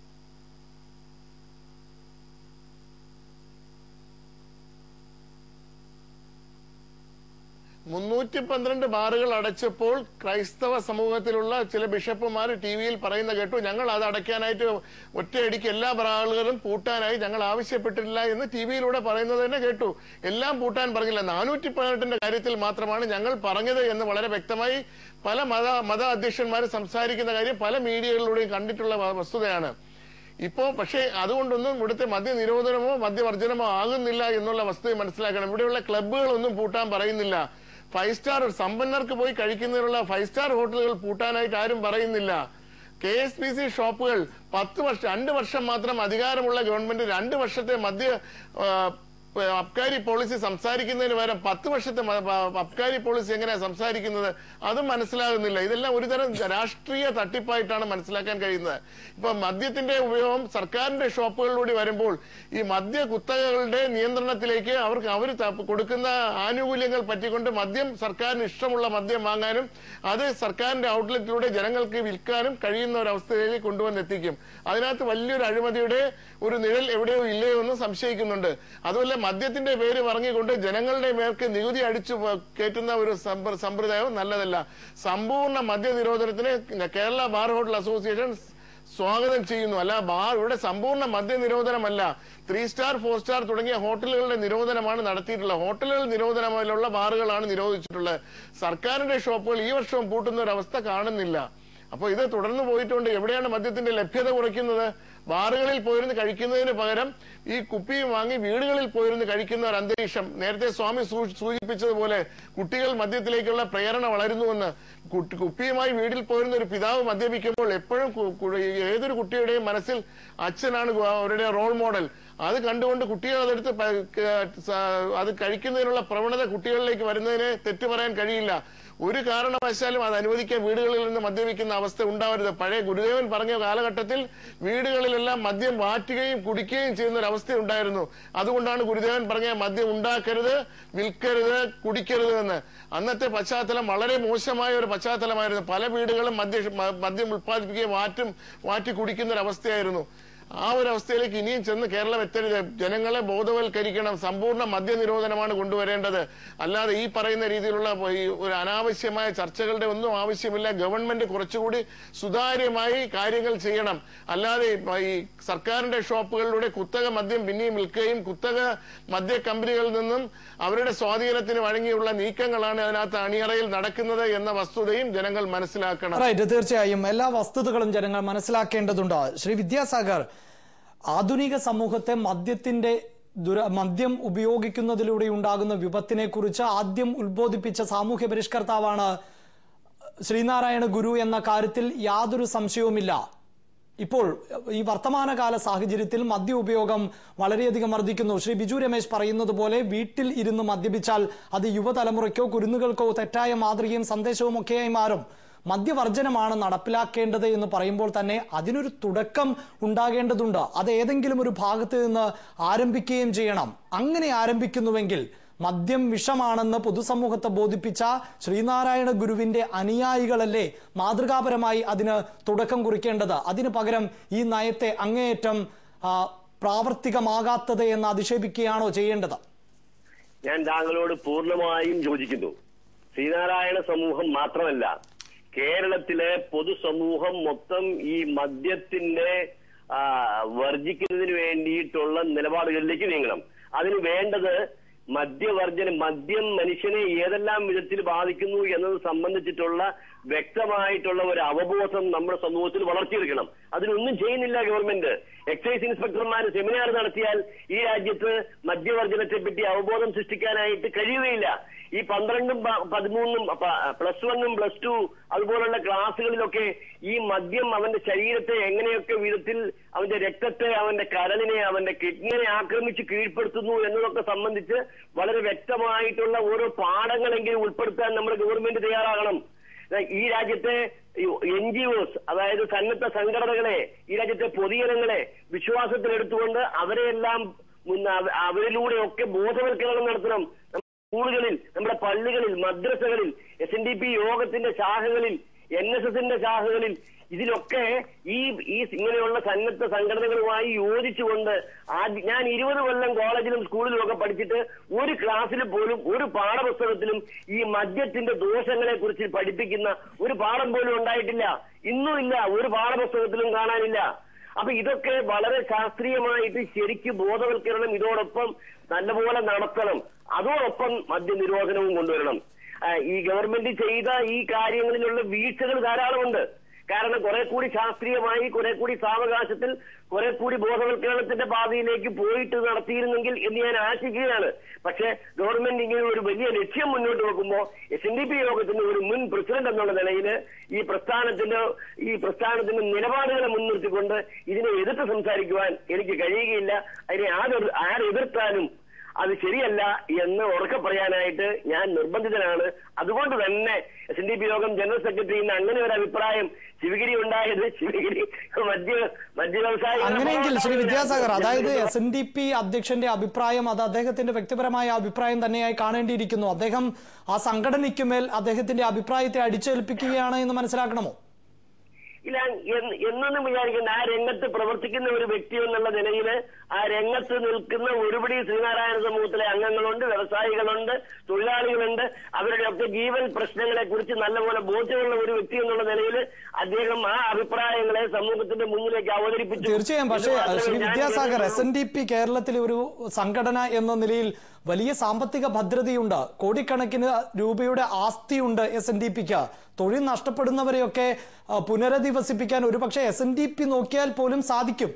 Speaker 6: മുന്നൂറ്റി പന്ത്രണ്ട് ബാറുകൾ അടച്ചപ്പോൾ ക്രൈസ്തവ സമൂഹത്തിലുള്ള ചില ബിഷപ്പുമാർ ടി വിയിൽ പറയുന്ന കേട്ടു ഞങ്ങൾ അത് അടയ്ക്കാനായിട്ട് ഒറ്റയടിക്ക് എല്ലാ ബാറുകളും പൂട്ടാനായി ഞങ്ങൾ ആവശ്യപ്പെട്ടിട്ടില്ല എന്ന് ടി വിയിലൂടെ പറയുന്നത് തന്നെ കേട്ടു എല്ലാം പൂട്ടാൻ പറഞ്ഞില്ല നാനൂറ്റി പതിനെട്ടിന്റെ കാര്യത്തിൽ മാത്രമാണ് ഞങ്ങൾ പറഞ്ഞത് എന്ന് വളരെ വ്യക്തമായി പല മത മത അധ്യക്ഷന്മാർ സംസാരിക്കുന്ന കാര്യം പല മീഡിയകളിലൂടെയും കണ്ടിട്ടുള്ള വ- വസ്തുതയാണ് ഇപ്പോ പക്ഷേ അതുകൊണ്ടൊന്നും ഇവിടുത്തെ മദ്യ നിരോധനമോ മദ്യവർജനമോ ആകുന്നില്ല എന്നുള്ള വസ്തുത മനസ്സിലാക്കണം ഇവിടെയുള്ള ക്ലബ്ബുകളൊന്നും പൂട്ടാൻ പറയുന്നില്ല ഫൈവ് സ്റ്റാർ സമ്പന്നർക്ക് പോയി കഴിക്കുന്നതിനുള്ള ഫൈവ് സ്റ്റാർ ഹോട്ടലുകൾ പൂട്ടാനായിട്ട് ആരും പറയുന്നില്ല കെ എസ് പി സി ഷോപ്പുകൾ പത്ത് വർഷം രണ്ട് വർഷം മാത്രം അധികാരമുള്ള ഗവൺമെന്റ് രണ്ട് വർഷത്തെ മദ്യ ആ, അബ്കാരി പോളിസി സംസാരിക്കുന്നതിന് പകരം പത്ത് വർഷത്തെ മ- പ- അബ്കാരി പോളിസി എങ്ങനെയാ സംസാരിക്കുന്നത് അതും മനസ്സിലാകുന്നില്ല ഇതെല്ലാം ഒരുതരം രാഷ്ട്രീയ തട്ടിപ്പായിട്ടാണ് മനസ്സിലാക്കാൻ കഴിയുന്നത് ഇപ്പൊ മദ്യത്തിന്റെ ഉപയോഗം സർക്കാരിന്റെ ഷോപ്പുകളിലൂടെ വരുമ്പോൾ ഈ മദ്യ കുത്തകകളുടെ നിയന്ത്രണത്തിലേക്ക് അവർക്ക് അവർ കൊടുക്കുന്ന ആനുകൂല്യങ്ങൾ പറ്റിക്കൊണ്ട് മദ്യം സർക്കാരിന് ഇഷ്ടമുള്ള മദ്യം വാങ്ങാനും അത് സർക്കാരിന്റെ ഔട്ട്ലെറ്റിലൂടെ ജനങ്ങൾക്ക് വിൽക്കാനും കഴിയുന്ന ഒരു അവസ്ഥയിലേക്ക് കൊണ്ടുവന്നെത്തിക്കും അതിനകത്ത് വലിയൊരു അഴിമതിയുടെ ഒരു നിഴൽ എവിടെയോ ഇല്ലയോ എന്ന് സംശയിക്കുന്നുണ്ട് അതുപോലെ മദ്യത്തിന്റെ പേര് പറഞ്ഞുകൊണ്ട് ജനങ്ങളുടെ മേർക്ക് നികുതി അടിച്ചു പ- കയറ്റുന്ന ഒരു സമ്പ്ര- സമ്പ്രദായവും നല്ലതല്ല സമ്പൂർണ്ണ മദ്യ നിരോധനത്തിന് കേരള ബാർ ഹോട്ടൽ അസോസിയേഷൻ സ്വാഗതം ചെയ്യുന്നു അല്ല ബാർ ഇവിടെ സമ്പൂർണ്ണ മദ്യ നിരോധനമല്ല ത്രീ സ്റ്റാർ ഫോർ സ്റ്റാർ തുടങ്ങിയ ഹോട്ടലുകളുടെ നിരോധനമാണ് നടത്തിയിട്ടുള്ളത് ഹോട്ടലുകൾ നിരോധനമുള്ള ബാറുകളാണ് നിരോധിച്ചിട്ടുള്ളത് സർക്കാരിന്റെ ഷോപ്പുകൾ ഈ വർഷവും പൂട്ടുന്ന ഒരു അവസ്ഥ കാണുന്നില്ല അപ്പോൾ ഇത് തുടർന്ന് പോയിട്ടുണ്ട് എവിടെയാണ് മദ്യത്തിന്റെ ലഭ്യത കുറയ്ക്കുന്നത് ബാറുകളിൽ പോയിരുന്ന് കഴിക്കുന്നതിന് പകരം ഈ കുപ്പിയും വാങ്ങി വീടുകളിൽ പോയിരുന്ന് കഴിക്കുന്ന ഒരു അന്തരീക്ഷം നേരത്തെ സ്വാമി സൂ- സൂചിപ്പിച്ചതുപോലെ കുട്ടികൾ മദ്യത്തിലേക്കുള്ള പ്രേരണ വളരുന്നുവെന്ന് കുട്ടി- കുപ്പിയുമായി വീട്ടിൽ പോയിരുന്ന ഒരു പിതാവ് മദ്യപിക്കുമ്പോൾ എപ്പോഴും കു- കു- ഏതൊരു കുട്ടിയുടെയും മനസ്സിൽ അച്ഛനാണ് ഗു- അവരുടെ റോൾ മോഡൽ അത് കണ്ടുകൊണ്ട് കുട്ടികൾ അതെടുത്ത് പ- ക- സ- അത് കഴിക്കുന്നതിനുള്ള പ്രവണത കുട്ടികളിലേക്ക് വരുന്നതിന് തെറ്റു പറയാൻ കഴിയില്ല ഒരു കാരണവശാലും അത് അനുവദിക്കാൻ വീടുകളിൽ നിന്ന് മദ്യപിക്കുന്ന അവസ്ഥ ഉണ്ടാവരുത് പഴയ ഗുരുദേവൻ പറഞ്ഞ കാലഘട്ടത്തിൽ വീടുകളിലെല്ലാം മദ്യം വാറ്റുകയും കുടിക്കുകയും ചെയ്യുന്ന ഒരു അവസ്ഥ ഉണ്ടായിരുന്നു അതുകൊണ്ടാണ് ഗുരുദേവൻ പറഞ്ഞ മദ്യം ഉണ്ടാക്കരുത് വിൽക്കരുത് കുടിക്കരുത് എന്ന് അന്നത്തെ പശ്ചാത്തലം വളരെ മോശമായ ഒരു പശ്ചാത്തലമായിരുന്നു പല വീടുകളും മദ്യ മ- മദ്യം ഉൽപ്പാദിപ്പിക്കുകയും വാറ്റും വാറ്റി കുടിക്കുന്ന ഒരു അവസ്ഥയായിരുന്നു ആ ഒരു അവസ്ഥയിലേക്ക് ഇനിയും ചെന്ന് കേരളം എത്തരുത് ജനങ്ങളെ ബോധവൽക്കരിക്കണം സമ്പൂർണ്ണ മദ്യ നിരോധനമാണ് കൊണ്ടുവരേണ്ടത് അല്ലാതെ ഈ പറയുന്ന രീതിയിലുള്ള ഈ ഒരു അനാവശ്യമായ ചർച്ചകളുടെ ഒന്നും ആവശ്യമില്ല ഗവൺമെന്റ് കുറച്ചുകൂടി സുതാര്യമായി കാര്യങ്ങൾ ചെയ്യണം അല്ലാതെ ഈ സർക്കാരിന്റെ ഷോപ്പുകളിലൂടെ കുത്തക മദ്യം പിന്നെയും വിൽക്കുകയും കുത്തക മദ്യ കമ്പനികളിൽ നിന്നും അവരുടെ സ്വാധീനത്തിന് വഴങ്ങിയുള്ള നീക്കങ്ങളാണ് അതിനകത്ത് അണിയറയിൽ നടക്കുന്നത് എന്ന വസ്തുതയും ജനങ്ങൾ മനസ്സിലാക്കണം
Speaker 1: റൈറ്റ് തീർച്ചയായും എല്ലാ വസ്തുതകളും ജനങ്ങൾ മനസ്സിലാക്കേണ്ടതുണ്ട് ശ്രീ വിദ്യാസാഗർ ആധുനിക സമൂഹത്തെ മദ്യത്തിന്റെ ദുര മദ്യം ഉപയോഗിക്കുന്നതിലൂടെ ഉണ്ടാകുന്ന വിപത്തിനെ കുറിച്ച് ആദ്യം ഉത്ബോധിപ്പിച്ച സാമൂഹ്യ പരിഷ്കർത്താവാണ് ശ്രീനാരായണ ഗുരു എന്ന കാര്യത്തിൽ യാതൊരു സംശയവുമില്ല ഇപ്പോൾ ഈ വർത്തമാനകാല സാഹചര്യത്തിൽ മദ്യ ഉപയോഗം വളരെയധികം വർദ്ധിക്കുന്നു ശ്രീ ബിജു രമേശ് പറയുന്നത് പോലെ വീട്ടിൽ ഇരുന്ന് മദ്യപിച്ചാൽ അത് യുവതലമുറയ്ക്കോ കുരുന്നുകൾക്കോ തെറ്റായ മാതൃകയും സന്ദേശവും ഒക്കെയായി മാറും മദ്യവർജനമാണ് നടപ്പിലാക്കേണ്ടത് എന്ന് പറയുമ്പോൾ തന്നെ അതിനൊരു തുടക്കം ഉണ്ടാകേണ്ടതുണ്ട് അത് ഏതെങ്കിലും ഒരു ഭാഗത്ത് നിന്ന് ആരംഭിക്കുകയും ചെയ്യണം അങ്ങനെ ആരംഭിക്കുന്നുവെങ്കിൽ മദ്യം വിഷമാണെന്ന് പൊതുസമൂഹത്തെ ബോധിപ്പിച്ച ശ്രീനാരായണ ഗുരുവിന്റെ അനുയായികളല്ലേ മാതൃകാപരമായി അതിന് തുടക്കം കുറിക്കേണ്ടത് അതിനു പകരം ഈ നയത്തെ അങ്ങേയറ്റം ആ, പ്രാവർത്തികമാകാത്തത് എന്ന് അധിക്ഷേപിക്കുകയാണോ ചെയ്യേണ്ടത്
Speaker 7: ഞാൻ താങ്കളോട് പൂർണ്ണമായും യോജിക്കുന്നു ശ്രീനാരായണ സമൂഹം മാത്രമല്ല കേരളത്തിലെ പൊതുസമൂഹം മൊത്തം ഈ മദ്യത്തിന്റെ ആ, വർജിക്കുന്നതിന് വേണ്ടിയിട്ടുള്ള നിലപാടുകളിലേക്ക് നീങ്ങണം അതിന് വേണ്ടത് മദ്യവർജനം മദ്യം മനുഷ്യനെ ഏതെല്ലാം വിധത്തിൽ ബാധിക്കുന്നു എന്നത് സംബന്ധിച്ചിട്ടുള്ള വ്യക്തമായിട്ടുള്ള ഒരു അവബോധം നമ്മുടെ സമൂഹത്തിൽ വളർത്തിയെടുക്കണം അതിനൊന്നും ചെയ്യുന്നില്ല ഗവൺമെന്റ് എക്സൈസ് ഇൻസ്പെക്ടർമാർ സെമിനാർ നടത്തിയാൽ ഈ രാജ്യത്ത് മദ്യവർജനത്തെ പറ്റി അവബോധം സൃഷ്ടിക്കാനായിട്ട് കഴിയുകയില്ല ഈ പന്ത്രണ്ടും പ- പതിമൂന്നും പ- പ്ലസ് വണ്ണും പ്ലസ് ടു അതുപോലുള്ള ക്ലാസ്സുകളിലൊക്കെ ഈ മദ്യം അവന്റെ ശരീരത്തെ എങ്ങനെയൊക്കെ വിധത്തിൽ അവന്റെ രക്തത്തെ അവന്റെ കരളിനെ അവന്റെ കിഡ്നിയെ ആക്രമിച്ച് കീഴ്പ്പെടുത്തുന്നു എന്നതൊക്കെ സംബന്ധിച്ച് വളരെ വ്യക്തമായിട്ടുള്ള ഓരോ പാഠങ്ങളെങ്കിലും ഉൾപ്പെടുത്താൻ നമ്മുടെ ഗവൺമെന്റ് തയ്യാറാകണം ഈ രാജ്യത്തെ എൻ ജി ഒസ് അതായത് സന്നദ്ധ സംഘടനകളെ ഈ രാജ്യത്തെ പൊതുജനങ്ങളെ വിശ്വാസത്തിലെടുത്തുകൊണ്ട് അവരെയെല്ലാം മുന്ന- അവ- അവരിലൂടെയൊക്കെ ബോധവൽക്കരണം നടത്തണം നമ്മുടെ സ്കൂളുകളിൽ നമ്മുടെ പള്ളികളിൽ മദ്രസകളിൽ എസ് എൻ ഡി പി യോഗത്തിന്റെ ശാഖകളിൽ എൻ എസ് എസിന്റെ ശാഖകളിൽ ഇതിലൊക്കെ ഈ ഈ ഇങ്ങനെയുള്ള സന്നദ്ധ സംഘടനകളുമായി യോജിച്ചുകൊണ്ട് ആദ്യ ഞാൻ ഇരുപത് കൊല്ലം കോളേജിലും സ്കൂളിലും ഒക്കെ പഠിച്ചിട്ട് ഒരു ക്ലാസ്സിൽ പോലും ഒരു പാഠപുസ്തകത്തിലും ഈ മദ്യത്തിന്റെ ദോഷങ്ങളെ കുറിച്ച് പഠിപ്പിക്കുന്ന ഒരു പാഠം പോലും ഉണ്ടായിട്ടില്ല ഇന്നും ഇല്ല ഒരു പാഠപുസ്തകത്തിലും കാണാനില്ല അപ്പൊ ഇതൊക്കെ വളരെ ശാസ്ത്രീയമായിട്ട് ശരിക്ക് ബോധവൽക്കരണം ഇതോടൊപ്പം നല്ലപോലെ നടത്തണം അതോടൊപ്പം മദ്യനിരോധനവും കൊണ്ടുവരണം ആ, ഈ ഗവൺമെന്റ് ചെയ്ത ഈ കാര്യങ്ങളിലുള്ള വീഴ്ചകൾ ധാരാളമുണ്ട് കാരണം കുറെ കൂടി ശാസ്ത്രീയമായി കുറെ കൂടി സാവകാശത്തിൽ കുറെ കൂടി ബോധവൽക്കരണത്തിന്റെ പാതയിലേക്ക് പോയിട്ട് നടത്തിയിരുന്നെങ്കിൽ എന്ന് ഞാൻ ആശിക്കുകയാണ് പക്ഷേ ഗവൺമെന്റ് ഇങ്ങനെ ഒരു വലിയ ലക്ഷ്യം മുന്നോട്ട് വെക്കുമ്പോൾ എസ് എൻ ഡി പി യോഗത്തിന്റെ ഒരു മുൻ പ്രസിഡന്റ് എന്നുള്ള നിലയിൽ ഈ പ്രസ്ഥാനത്തിന്റെ ഈ പ്രസ്ഥാനത്തിന്റെ നിലപാടുകളെ മുൻനിർത്തിക്കൊണ്ട് ഇതിനെ എതിർത്ത് സംസാരിക്കുവാൻ എനിക്ക് കഴിയുകയില്ല അതിനെ ആര് ആരെതിർത്താലും അത് ശരിയല്ല എന്ന് ഉറക്കെ പറയാനായിട്ട് ഞാൻ നിർബന്ധിതനാണ് അതുകൊണ്ട് തന്നെ എസ് എൻ ഡി പി യോഗം ജനറൽ സെക്രട്ടറി ഇന്ന് അങ്ങനെ ഒരു അഭിപ്രായം ശിവഗിരി ഉണ്ടായത് ശിവഗിരി മദ്യ മദ്യ വ്യവസായ
Speaker 1: അങ്ങനെയെങ്കിൽ ശ്രീ വിദ്യാസാഗർ അതായത് എസ് എൻ ഡി പി അധ്യക്ഷന്റെ അഭിപ്രായം അത് അദ്ദേഹത്തിന്റെ വ്യക്തിപരമായ അഭിപ്രായം തന്നെയായി കാണേണ്ടിയിരിക്കുന്നു അദ്ദേഹം ആ സംഘടനയ്ക്കുമേൽ അദ്ദേഹത്തിന്റെ അഭിപ്രായത്തെ അടിച്ചേൽപ്പിക്കുകയാണ് എന്ന് മനസ്സിലാക്കണമോ
Speaker 7: ഇല്ല എന്ന് എന്നൊന്നും വിചാരിക്കുന്ന ആ രംഗത്ത് പ്രവർത്തിക്കുന്ന ഒരു വ്യക്തി എന്നുള്ള നിലയിൽ ആ രംഗത്ത് നിൽക്കുന്ന ഒരുപടി ശ്രീനാരായണ സമൂഹത്തിലെ അംഗങ്ങളുണ്ട് വ്യവസായികളുണ്ട് തൊഴിലാളികളുണ്ട് അവരുടെയൊക്കെ ജീവൻ പ്രശ്നങ്ങളെ കുറിച്ച് നല്ലപോലെ ബോധ്യമുള്ള ഒരു വ്യക്തി എന്നുള്ള നിലയിൽ അദ്ദേഹം ആ അഭിപ്രായങ്ങളെ സമൂഹത്തിന്റെ മുന്നിലേക്ക് അവതരിപ്പിച്ചു
Speaker 1: തീർച്ചയായും പക്ഷേ
Speaker 7: എന്ന് മാത്രമേ
Speaker 1: ശ്രീ
Speaker 7: ഞാൻ
Speaker 1: വിദ്യാസാഗർ എസ്
Speaker 7: കരുതുന്നുള്ളൂ.
Speaker 1: എൻ ഡി പി കേരളത്തിലെ ഒരു സംഘടന എന്ന നിലയിൽ വലിയ സാമ്പത്തിക ഭദ്രതയുണ്ട് കോടിക്കണക്കിന് രൂപയുടെ ആസ്തിയുണ്ട് എസ് എൻ ഡി പിക്ക് തൊഴിൽ നഷ്ടപ്പെടുന്നവരെയൊക്കെ ആ, പുനരധിവസിപ്പിക്കാൻ ഒരുപക്ഷെ എസ് എൻ ഡി പി നോക്കിയാൽ പോലും സാധിക്കും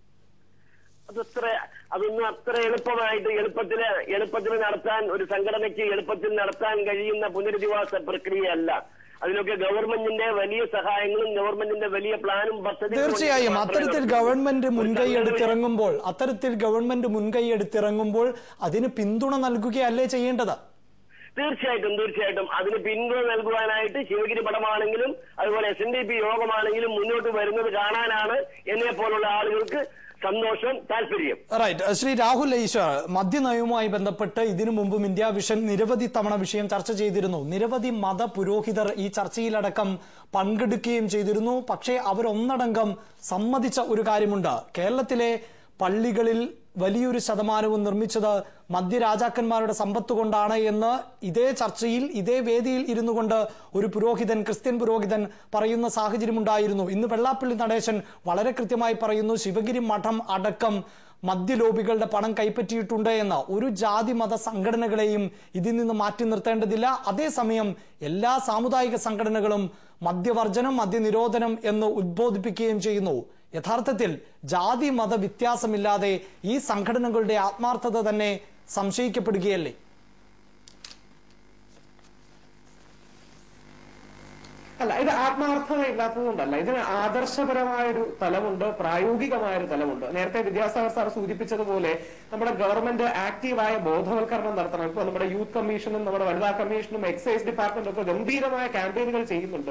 Speaker 7: അതത്ര അതൊന്നും അത്ര എളുപ്പമായിട്ട് എളുപ്പത്തില് എളുപ്പത്തിൽ നടത്താൻ ഒരു സംഘടനയ്ക്ക് എളുപ്പത്തിൽ നടത്താൻ കഴിയുന്ന പുനരധിവാസ പ്രക്രിയയല്ല അതിനൊക്കെ ഗവൺമെന്റിന്റെ വലിയ സഹായങ്ങളും ഗവൺമെന്റിന്റെ വലിയ പ്ലാനും പദ്ധതികളും
Speaker 1: തീർച്ചയായും
Speaker 7: മാത്രമേ
Speaker 1: അത്തരത്തിൽ
Speaker 7: നടക്കൂ.
Speaker 1: ഗവൺമെന്റ്
Speaker 7: ഒരു
Speaker 1: മുൻകൈ
Speaker 7: സംഘടന
Speaker 1: എടുത്തിറങ്ങുമ്പോൾ അത്തരത്തിൽ ഗവൺമെന്റ് മുൻകൈ എടുത്തിറങ്ങുമ്പോൾ അതിന് പിന്തുണ നൽകുകയല്ലേ ചെയ്യേണ്ടത്
Speaker 7: തീർച്ചയായിട്ടും തീർച്ചയായിട്ടും അതിന് പിന്തുണ നൽകുവാനായിട്ട് ശിവഗിരി പടമാണെങ്കിലും അതുപോലെ എസ് എൻ ഡി പി യോഗമാണെങ്കിലും മുന്നോട്ട് വരുന്നത് കാണാനാണ് എന്നെ പോലുള്ള ആളുകൾക്ക് സന്തോഷം താല്പര്യം
Speaker 1: റൈറ്റ് ശ്രീ രാഹുൽ ഈശ്വർ മദ്യനയവുമായി ബന്ധപ്പെട്ട് ഇതിനു മുമ്പും ഇന്ത്യ വിഷൻ നിരവധി തവണ വിഷയം ചർച്ച ചെയ്തിരുന്നു നിരവധി മത പുരോഹിതർ ഈ ചർച്ചയിലടക്കം പങ്കെടുക്കുകയും ചെയ്തിരുന്നു പക്ഷേ അവരൊന്നടങ്കം സമ്മതിച്ച ഒരു കാര്യമുണ്ട് കേരളത്തിലെ പള്ളികളിൽ വലിയൊരു ശതമാനവും നിർമ്മിച്ചത് മദ്യരാജാക്കന്മാരുടെ സമ്പത്ത് കൊണ്ടാണ് എന്ന് ഇതേ ചർച്ചയിൽ ഇതേ വേദിയിൽ ഇരുന്നു കൊണ്ട് ഒരു പുരോഹിതൻ ക്രിസ്ത്യൻ പുരോഹിതൻ പറയുന്ന സാഹചര്യമുണ്ടായിരുന്നു ഇന്ന് വെള്ളാപ്പള്ളി നടേശൻ വളരെ കൃത്യമായി പറയുന്നു ശിവഗിരി മഠം അടക്കം മദ്യലോബികളുടെ പണം കൈപ്പറ്റിയിട്ടുണ്ട് എന്ന് ഒരു ജാതി മത സംഘടനകളെയും ഇതിൽ നിന്ന് മാറ്റി നിർത്തേണ്ടതില്ല അതേസമയം എല്ലാ സാമുദായിക സംഘടനകളും മദ്യവർജനം മദ്യനിരോധനം എന്ന് ഉദ്ബോധിപ്പിക്കുകയും ചെയ്യുന്നു യഥാർത്ഥത്തിൽ ജാതി മത വ്യത്യാസമില്ലാതെ ഈ സംഘടനകളുടെ ആത്മാർത്ഥത തന്നെ സംശയിക്കപ്പെടുകയല്ലേ
Speaker 8: അല്ല ഇത് ആത്മാർത്ഥത ഇല്ലാത്തതുകൊണ്ടല്ല ഇതിന് ആദർശപരമായ ഒരു തലമുണ്ട് പ്രായോഗികമായ ഒരു തലമുണ്ട് നേരത്തെ വിദ്യാസാഗർ സാർ സൂചിപ്പിച്ചതുപോലെ നമ്മുടെ ഗവൺമെന്റ് ആക്റ്റീവായ ബോധവൽക്കരണം നടത്തണം ഇപ്പൊ നമ്മുടെ യൂത്ത് കമ്മീഷനും നമ്മുടെ വനിതാ കമ്മീഷനും എക്സൈസ് ഡിപ്പാർട്ട്മെന്റും ഒക്കെ ഗംഭീരമായ ക്യാമ്പയിനുകൾ ചെയ്യുന്നുണ്ട്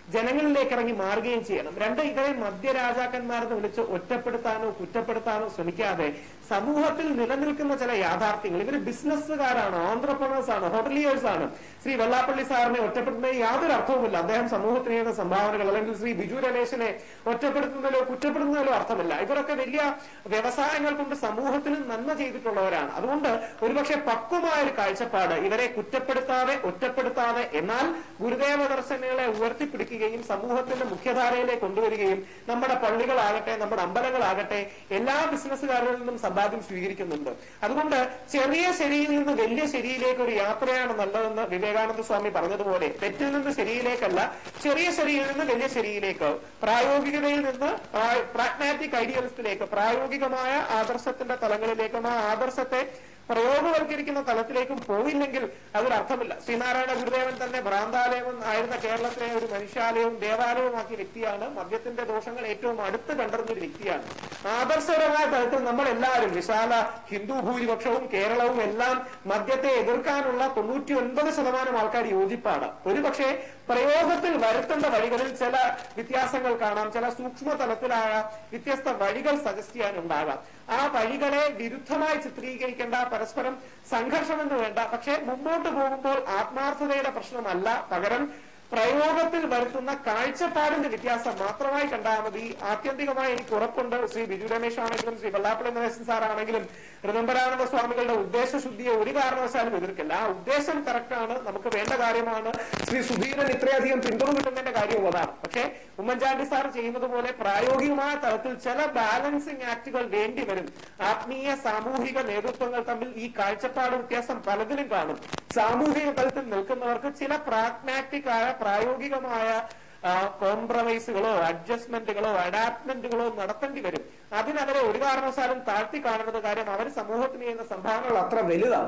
Speaker 8: ജനങ്ങളിലേക്ക് ഇറങ്ങി മാറുകയും ചെയ്യണം രണ്ട് ഇതേ മദ്യരാജാക്കന്മാരെന്ന് വിളിച്ച് ഒറ്റപ്പെടുത്താനോ കുറ്റപ്പെടുത്താനോ ശ്രമിക്കാതെ സമൂഹത്തിൽ നിലനിൽക്കുന്ന ചില യാഥാർത്ഥ്യങ്ങൾ ഇവര് ബിസിനസ്സുകാരാണ് ഓൺട്രപ്രണേഴ്സ് ആണ് ഹോട്ടലിയേഴ്സ് ആണ് ശ്രീ വെള്ളാപ്പള്ളി സാറിനെ ഒറ്റപ്പെടുത്തുന്നതിന് യാതൊരു അർത്ഥവുമില്ല അദ്ദേഹം സമൂഹത്തിന് ചെയ്യുന്ന സംഭാവനകൾ അല്ലെങ്കിൽ ശ്രീ ബിജു രമേശിനെ ഒറ്റപ്പെടുത്തുന്നതിലോ കുറ്റപ്പെടുത്തുന്നതിലോ അർത്ഥമില്ല ഇവരൊക്കെ വലിയ വ്യവസായങ്ങൾ കൊണ്ട് സമൂഹത്തിന് നന്മ ചെയ്തിട്ടുള്ളവരാണ് അതുകൊണ്ട് ഒരുപക്ഷെ പക്വമായ ഒരു കാഴ്ചപ്പാട് ഇവരെ കുറ്റപ്പെടുത്താതെ ഒറ്റപ്പെടുത്താതെ എന്നാൽ ഗുരുദേവ ദർശനങ്ങളെ ഉയർത്തിപ്പിടിക്കുകയും സമൂഹത്തിന്റെ മുഖ്യധാരയിലേക്ക് കൊണ്ടുവരികയും നമ്മുടെ പള്ളികളാകട്ടെ നമ്മുടെ അമ്പലങ്ങളാകട്ടെ എല്ലാ ബിസിനസ്സുകാരിൽ നിന്നും സമ്പാദ്യം സ്വീകരിക്കുന്നുണ്ട് അതുകൊണ്ട് ചെറിയ ശരിയിൽ നിന്ന് വലിയ ശരിയിലേക്ക് ഒരു യാത്രയാണ് നല്ലതെന്ന് വിവേകാനന്ദ സ്വാമി പറഞ്ഞതുപോലെ തെറ്റിൽ നിന്ന് ശരിയിലേക്കല്ല ചെറിയ ശരിയിൽ നിന്ന് വലിയ ശരിയിലേക്ക് പ്രായോഗികതയിൽ നിന്ന് പ്രാഗ്മാറ്റിക് ഐഡിയലിസ്റ്റിലേക്ക് പ്രായോഗികമായ ആദർശത്തിന്റെ തലങ്ങളിലേക്കും ആ ആദർശത്തെ പ്രയോഗവൽക്കരിക്കുന്ന തലത്തിലേക്കും പോയില്ലെങ്കിൽ അതൊരർത്ഥമില്ല ശ്രീനാരായണ ഗുരുദേവൻ തന്നെ ഭ്രാന്താലയം ആയിരുന്ന കേരളത്തിലെ ഒരു മനുഷ്യാലയവും ദേവാലയവുമാക്കിയ വ്യക്തിയാണ് മദ്യത്തിന്റെ ദോഷങ്ങൾ ഏറ്റവും അടുത്ത് കണ്ടറിഞ്ഞ ഒരു വ്യക്തിയാണ് ആദർശപരമായ തലത്തിൽ നമ്മൾ എല്ലാവരും വിശാല ഹിന്ദു ഭൂരിപക്ഷവും കേരളവും എല്ലാം മദ്യത്തെ എതിർക്കാനുള്ള തൊണ്ണൂറ്റി ഒൻപത് ശതമാനം ആൾക്കാർ യോജിപ്പാണ് ഒരുപക്ഷെ പ്രയോഗത്തിൽ വരുത്തേണ്ട വഴികളിൽ ചില വ്യത്യാസങ്ങൾ കാണാം ചില സൂക്ഷ്മ തലത്തിലായ വ്യത്യസ്ത വഴികൾ സജസ്റ്റ് ചെയ്യാനുണ്ടാകാം ആ വഴികളെ വിരുദ്ധമായി ചിത്രീകരിക്കേണ്ട പരസ്പരം സംഘർഷമെന്ന് വേണ്ട പക്ഷെ മുമ്പോട്ട് പോകുമ്പോൾ ആത്മാർത്ഥതയുടെ പ്രശ്നമല്ല പകരം പ്രയോഗത്തിൽ വരുത്തുന്ന കാഴ്ചപ്പാടിന്റെ വ്യത്യാസം മാത്രമായി കണ്ടാൽ മതി ആത്യന്തികമായി എനിക്ക് ഉറപ്പുണ്ട് ശ്രീ ബിജു രമേശ് ആണെങ്കിലും ശ്രീ വെള്ളാപ്പള്ളി നരേശൻ സാർ ആണെങ്കിലും ഋതംബരാനന്ദ സ്വാമികളുടെ ഉദ്ദേശശുദ്ധിയെ ഒരു കാരണവശാലും എതിർക്കില്ല ആ ഉദ്ദേശം കറക്റ്റാണ് നമുക്ക് വേണ്ട കാര്യമാണ് ശ്രീ സുധീരൻ ഇത്രയധികം പിന്തുണ കിട്ടുന്നതിന്റെ കാര്യവും അതാണ് പക്ഷേ ഉമ്മൻചാണ്ടി സാർ ചെയ്യുന്നത് പോലെ പ്രായോഗികമായ തലത്തിൽ ചില ബാലൻസിങ് ആക്ടുകൾ വേണ്ടി വരും ആത്മീയ സാമൂഹിക നേതൃത്വങ്ങൾ തമ്മിൽ ഈ കാഴ്ചപ്പാട് വ്യത്യാസം പലതിലും കാണും സാമൂഹിക തലത്തിൽ നിൽക്കുന്നവർക്ക് ചില പ്രാഗ്മാറ്റിക് ആയ പ്രായോഗികമായ കോംപ്രമൈസുകളോ അഡ്ജസ്റ്റ്മെന്റുകളോ അഡാപ്റ്റ്മെന്റുകളോ നടത്തേണ്ടി വരും അതിനവരെ ഒരു കാരണവശാലും താഴ്ത്തി കാണുന്നത് കാര്യം അവർ സമൂഹത്തിന് ചെയ്യുന്ന സംഭാവനകൾ അത്ര വലുതാണ്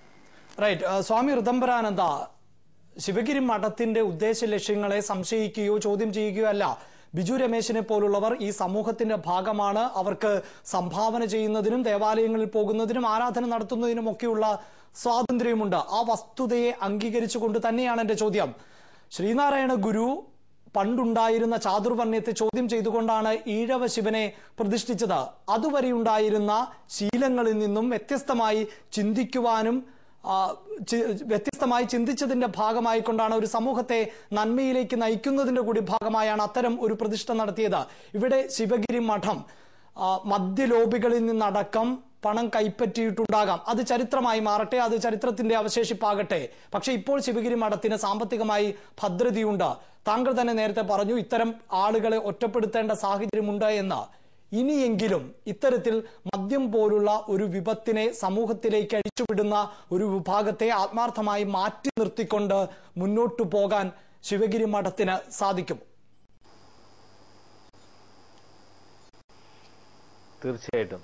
Speaker 1: റൈറ്റ് സ്വാമി ഋതംബരാനന്ദ ശിവഗിരി മഠത്തിന്റെ ഉദ്ദേശ ലക്ഷ്യങ്ങളെ സംശയിക്കുകയോ ചോദ്യം ചെയ്യുകയോ അല്ല ബിജു രമേശിനെ പോലുള്ളവർ ഈ സമൂഹത്തിന്റെ ഭാഗമാണ് അവർക്ക് സംഭാവന ചെയ്യുന്നതിനും ദേവാലയങ്ങളിൽ പോകുന്നതിനും ആരാധന നടത്തുന്നതിനും ഒക്കെയുള്ള സ്വാതന്ത്ര്യമുണ്ട് ആ വസ്തുതയെ അംഗീകരിച്ചുകൊണ്ട് തന്നെയാണ് എന്റെ ചോദ്യം ശ്രീനാരായണ ഗുരു പണ്ടുണ്ടായിരുന്ന ചാതുർവർണ്ണയത്തെ ചോദ്യം ചെയ്തുകൊണ്ടാണ് ഈഴവ ശിവനെ പ്രതിഷ്ഠിച്ചത് അതുവരെ ഉണ്ടായിരുന്ന ശീലങ്ങളിൽ നിന്നും വ്യത്യസ്തമായി ചിന്തിക്കുവാനും ആ, ചി- വ്യത്യസ്തമായി ചിന്തിച്ചതിന്റെ ഭാഗമായിക്കൊണ്ടാണ് ഒരു സമൂഹത്തെ നന്മയിലേക്ക് നയിക്കുന്നതിന്റെ കൂടി ഭാഗമായാണ് അത്തരം ഒരു പ്രതിഷ്ഠ നടത്തിയത് ഇവിടെ ശിവഗിരി മഠം ആ, മദ്യലോബികളിൽ നിന്നടക്കം പണം കൈപ്പറ്റിയിട്ടുണ്ടാകാം അത് ചരിത്രമായി മാറട്ടെ അത് ചരിത്രത്തിന്റെ അവശേഷിപ്പാകട്ടെ പക്ഷെ ഇപ്പോൾ ശിവഗിരി മഠത്തിന് സാമ്പത്തികമായി ഭദ്രതയുണ്ട് താങ്കൾ തന്നെ നേരത്തെ പറഞ്ഞു ഇത്തരം ആളുകളെ ഒറ്റപ്പെടുത്തേണ്ട സാഹചര്യമുണ്ട് എന്ന് ഇനിയെങ്കിലും ഇത്തരത്തിൽ മദ്യം പോലുള്ള ഒരു വിപത്തിനെ സമൂഹത്തിലേക്ക് അഴിച്ചുവിടുന്ന ഒരു വിഭാഗത്തെ ആത്മാർത്ഥമായി മാറ്റി നിർത്തിക്കൊണ്ട് മുന്നോട്ടു പോകാൻ ശിവഗിരി മഠത്തിന് സാധിക്കും
Speaker 3: തീർച്ചയായിട്ടും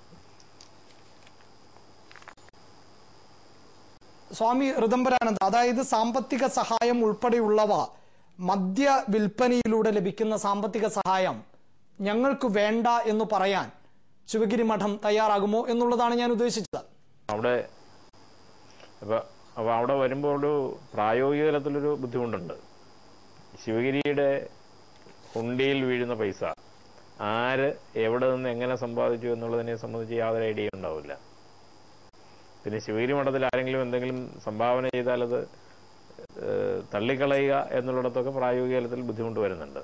Speaker 1: സ്വാമി ഋതംബരാനന്ദ അതായത് സാമ്പത്തിക സഹായം ഉൾപ്പെടെയുള്ളവ മദ്യ വിൽപ്പനയിലൂടെ ലഭിക്കുന്ന സാമ്പത്തിക സഹായം ഞങ്ങൾക്ക് വേണ്ട എന്ന് പറയാൻ ശിവഗിരി മഠം തയ്യാറാകുമോ എന്നുള്ളതാണ് ഞാൻ ഉദ്ദേശിച്ചത്
Speaker 3: അവിടെ അപ്പൊ അപ്പൊ അവിടെ വരുമ്പോൾ ഒരു പ്രായോഗിക തലത്തിലൊരു ബുദ്ധിമുട്ടുണ്ട് ശിവഗിരിയുടെ ഹുണ്ടിയിൽ വീഴുന്ന പൈസ ആര് എവിടെ നിന്ന് എങ്ങനെ സമ്പാദിച്ചു എന്നുള്ളതിനെ സംബന്ധിച്ച് യാതൊരു ഐഡിയ ഉണ്ടാവില്ല പിന്നെ ശിവഗിരി മഠത്തിൽ ആരെങ്കിലും എന്തെങ്കിലും സംഭാവന ചെയ്താൽ അത് ഏഹ്, തള്ളിക്കളയുക എന്നുള്ളിടത്തൊക്കെ പ്രായോഗിക തലത്തിൽ ബുദ്ധിമുട്ട് വരുന്നുണ്ട്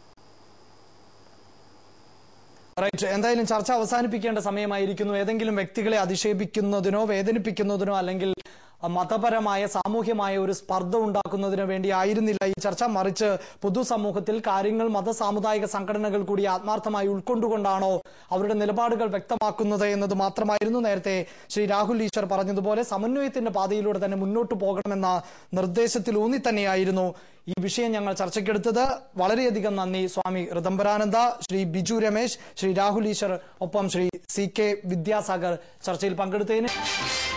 Speaker 1: റൈറ്റ് എന്തായാലും ചർച്ച അവസാനിപ്പിക്കേണ്ട സമയമായിരിക്കുന്നു ഏതെങ്കിലും വ്യക്തികളെ അധിക്ഷേപിക്കുന്നതിനോ വേദനിപ്പിക്കുന്നതിനോ അല്ലെങ്കിൽ മതപരമായ സാമൂഹ്യമായ ഒരു സ്പർദ്ധ ഉണ്ടാക്കുന്നതിനോ വേണ്ടി ആയിരുന്നില്ല ഈ ചർച്ച മറിച്ച് പൊതുസമൂഹത്തിൽ കാര്യങ്ങൾ മത സാമുദായിക സംഘടനകൾ കൂടി ആത്മാർത്ഥമായി ഉൾക്കൊണ്ടുകൊണ്ടാണോ അവരുടെ നിലപാടുകൾ വ്യക്തമാക്കുന്നത് എന്നത് മാത്രമായിരുന്നു നേരത്തെ ശ്രീ രാഹുൽ ഈശ്വർ പറഞ്ഞതുപോലെ സമന്വയത്തിന്റെ പാതയിലൂടെ തന്നെ മുന്നോട്ട് പോകണമെന്ന നിർദ്ദേശത്തിൽ ഊന്നി തന്നെയായിരുന്നു ഈ വിഷയം ഞങ്ങൾ ചർച്ചയ്ക്കെടുത്തത് വളരെയധികം നന്ദി സ്വാമി ഋതംബരാനന്ദ ശ്രീ ബിജു രമേശ് ശ്രീ രാഹുൽ ഈശ്വർ ഒപ്പം ശ്രീ സി കെ വിദ്യാസാഗർ ചർച്ചയിൽ പങ്കെടുത്തതിന്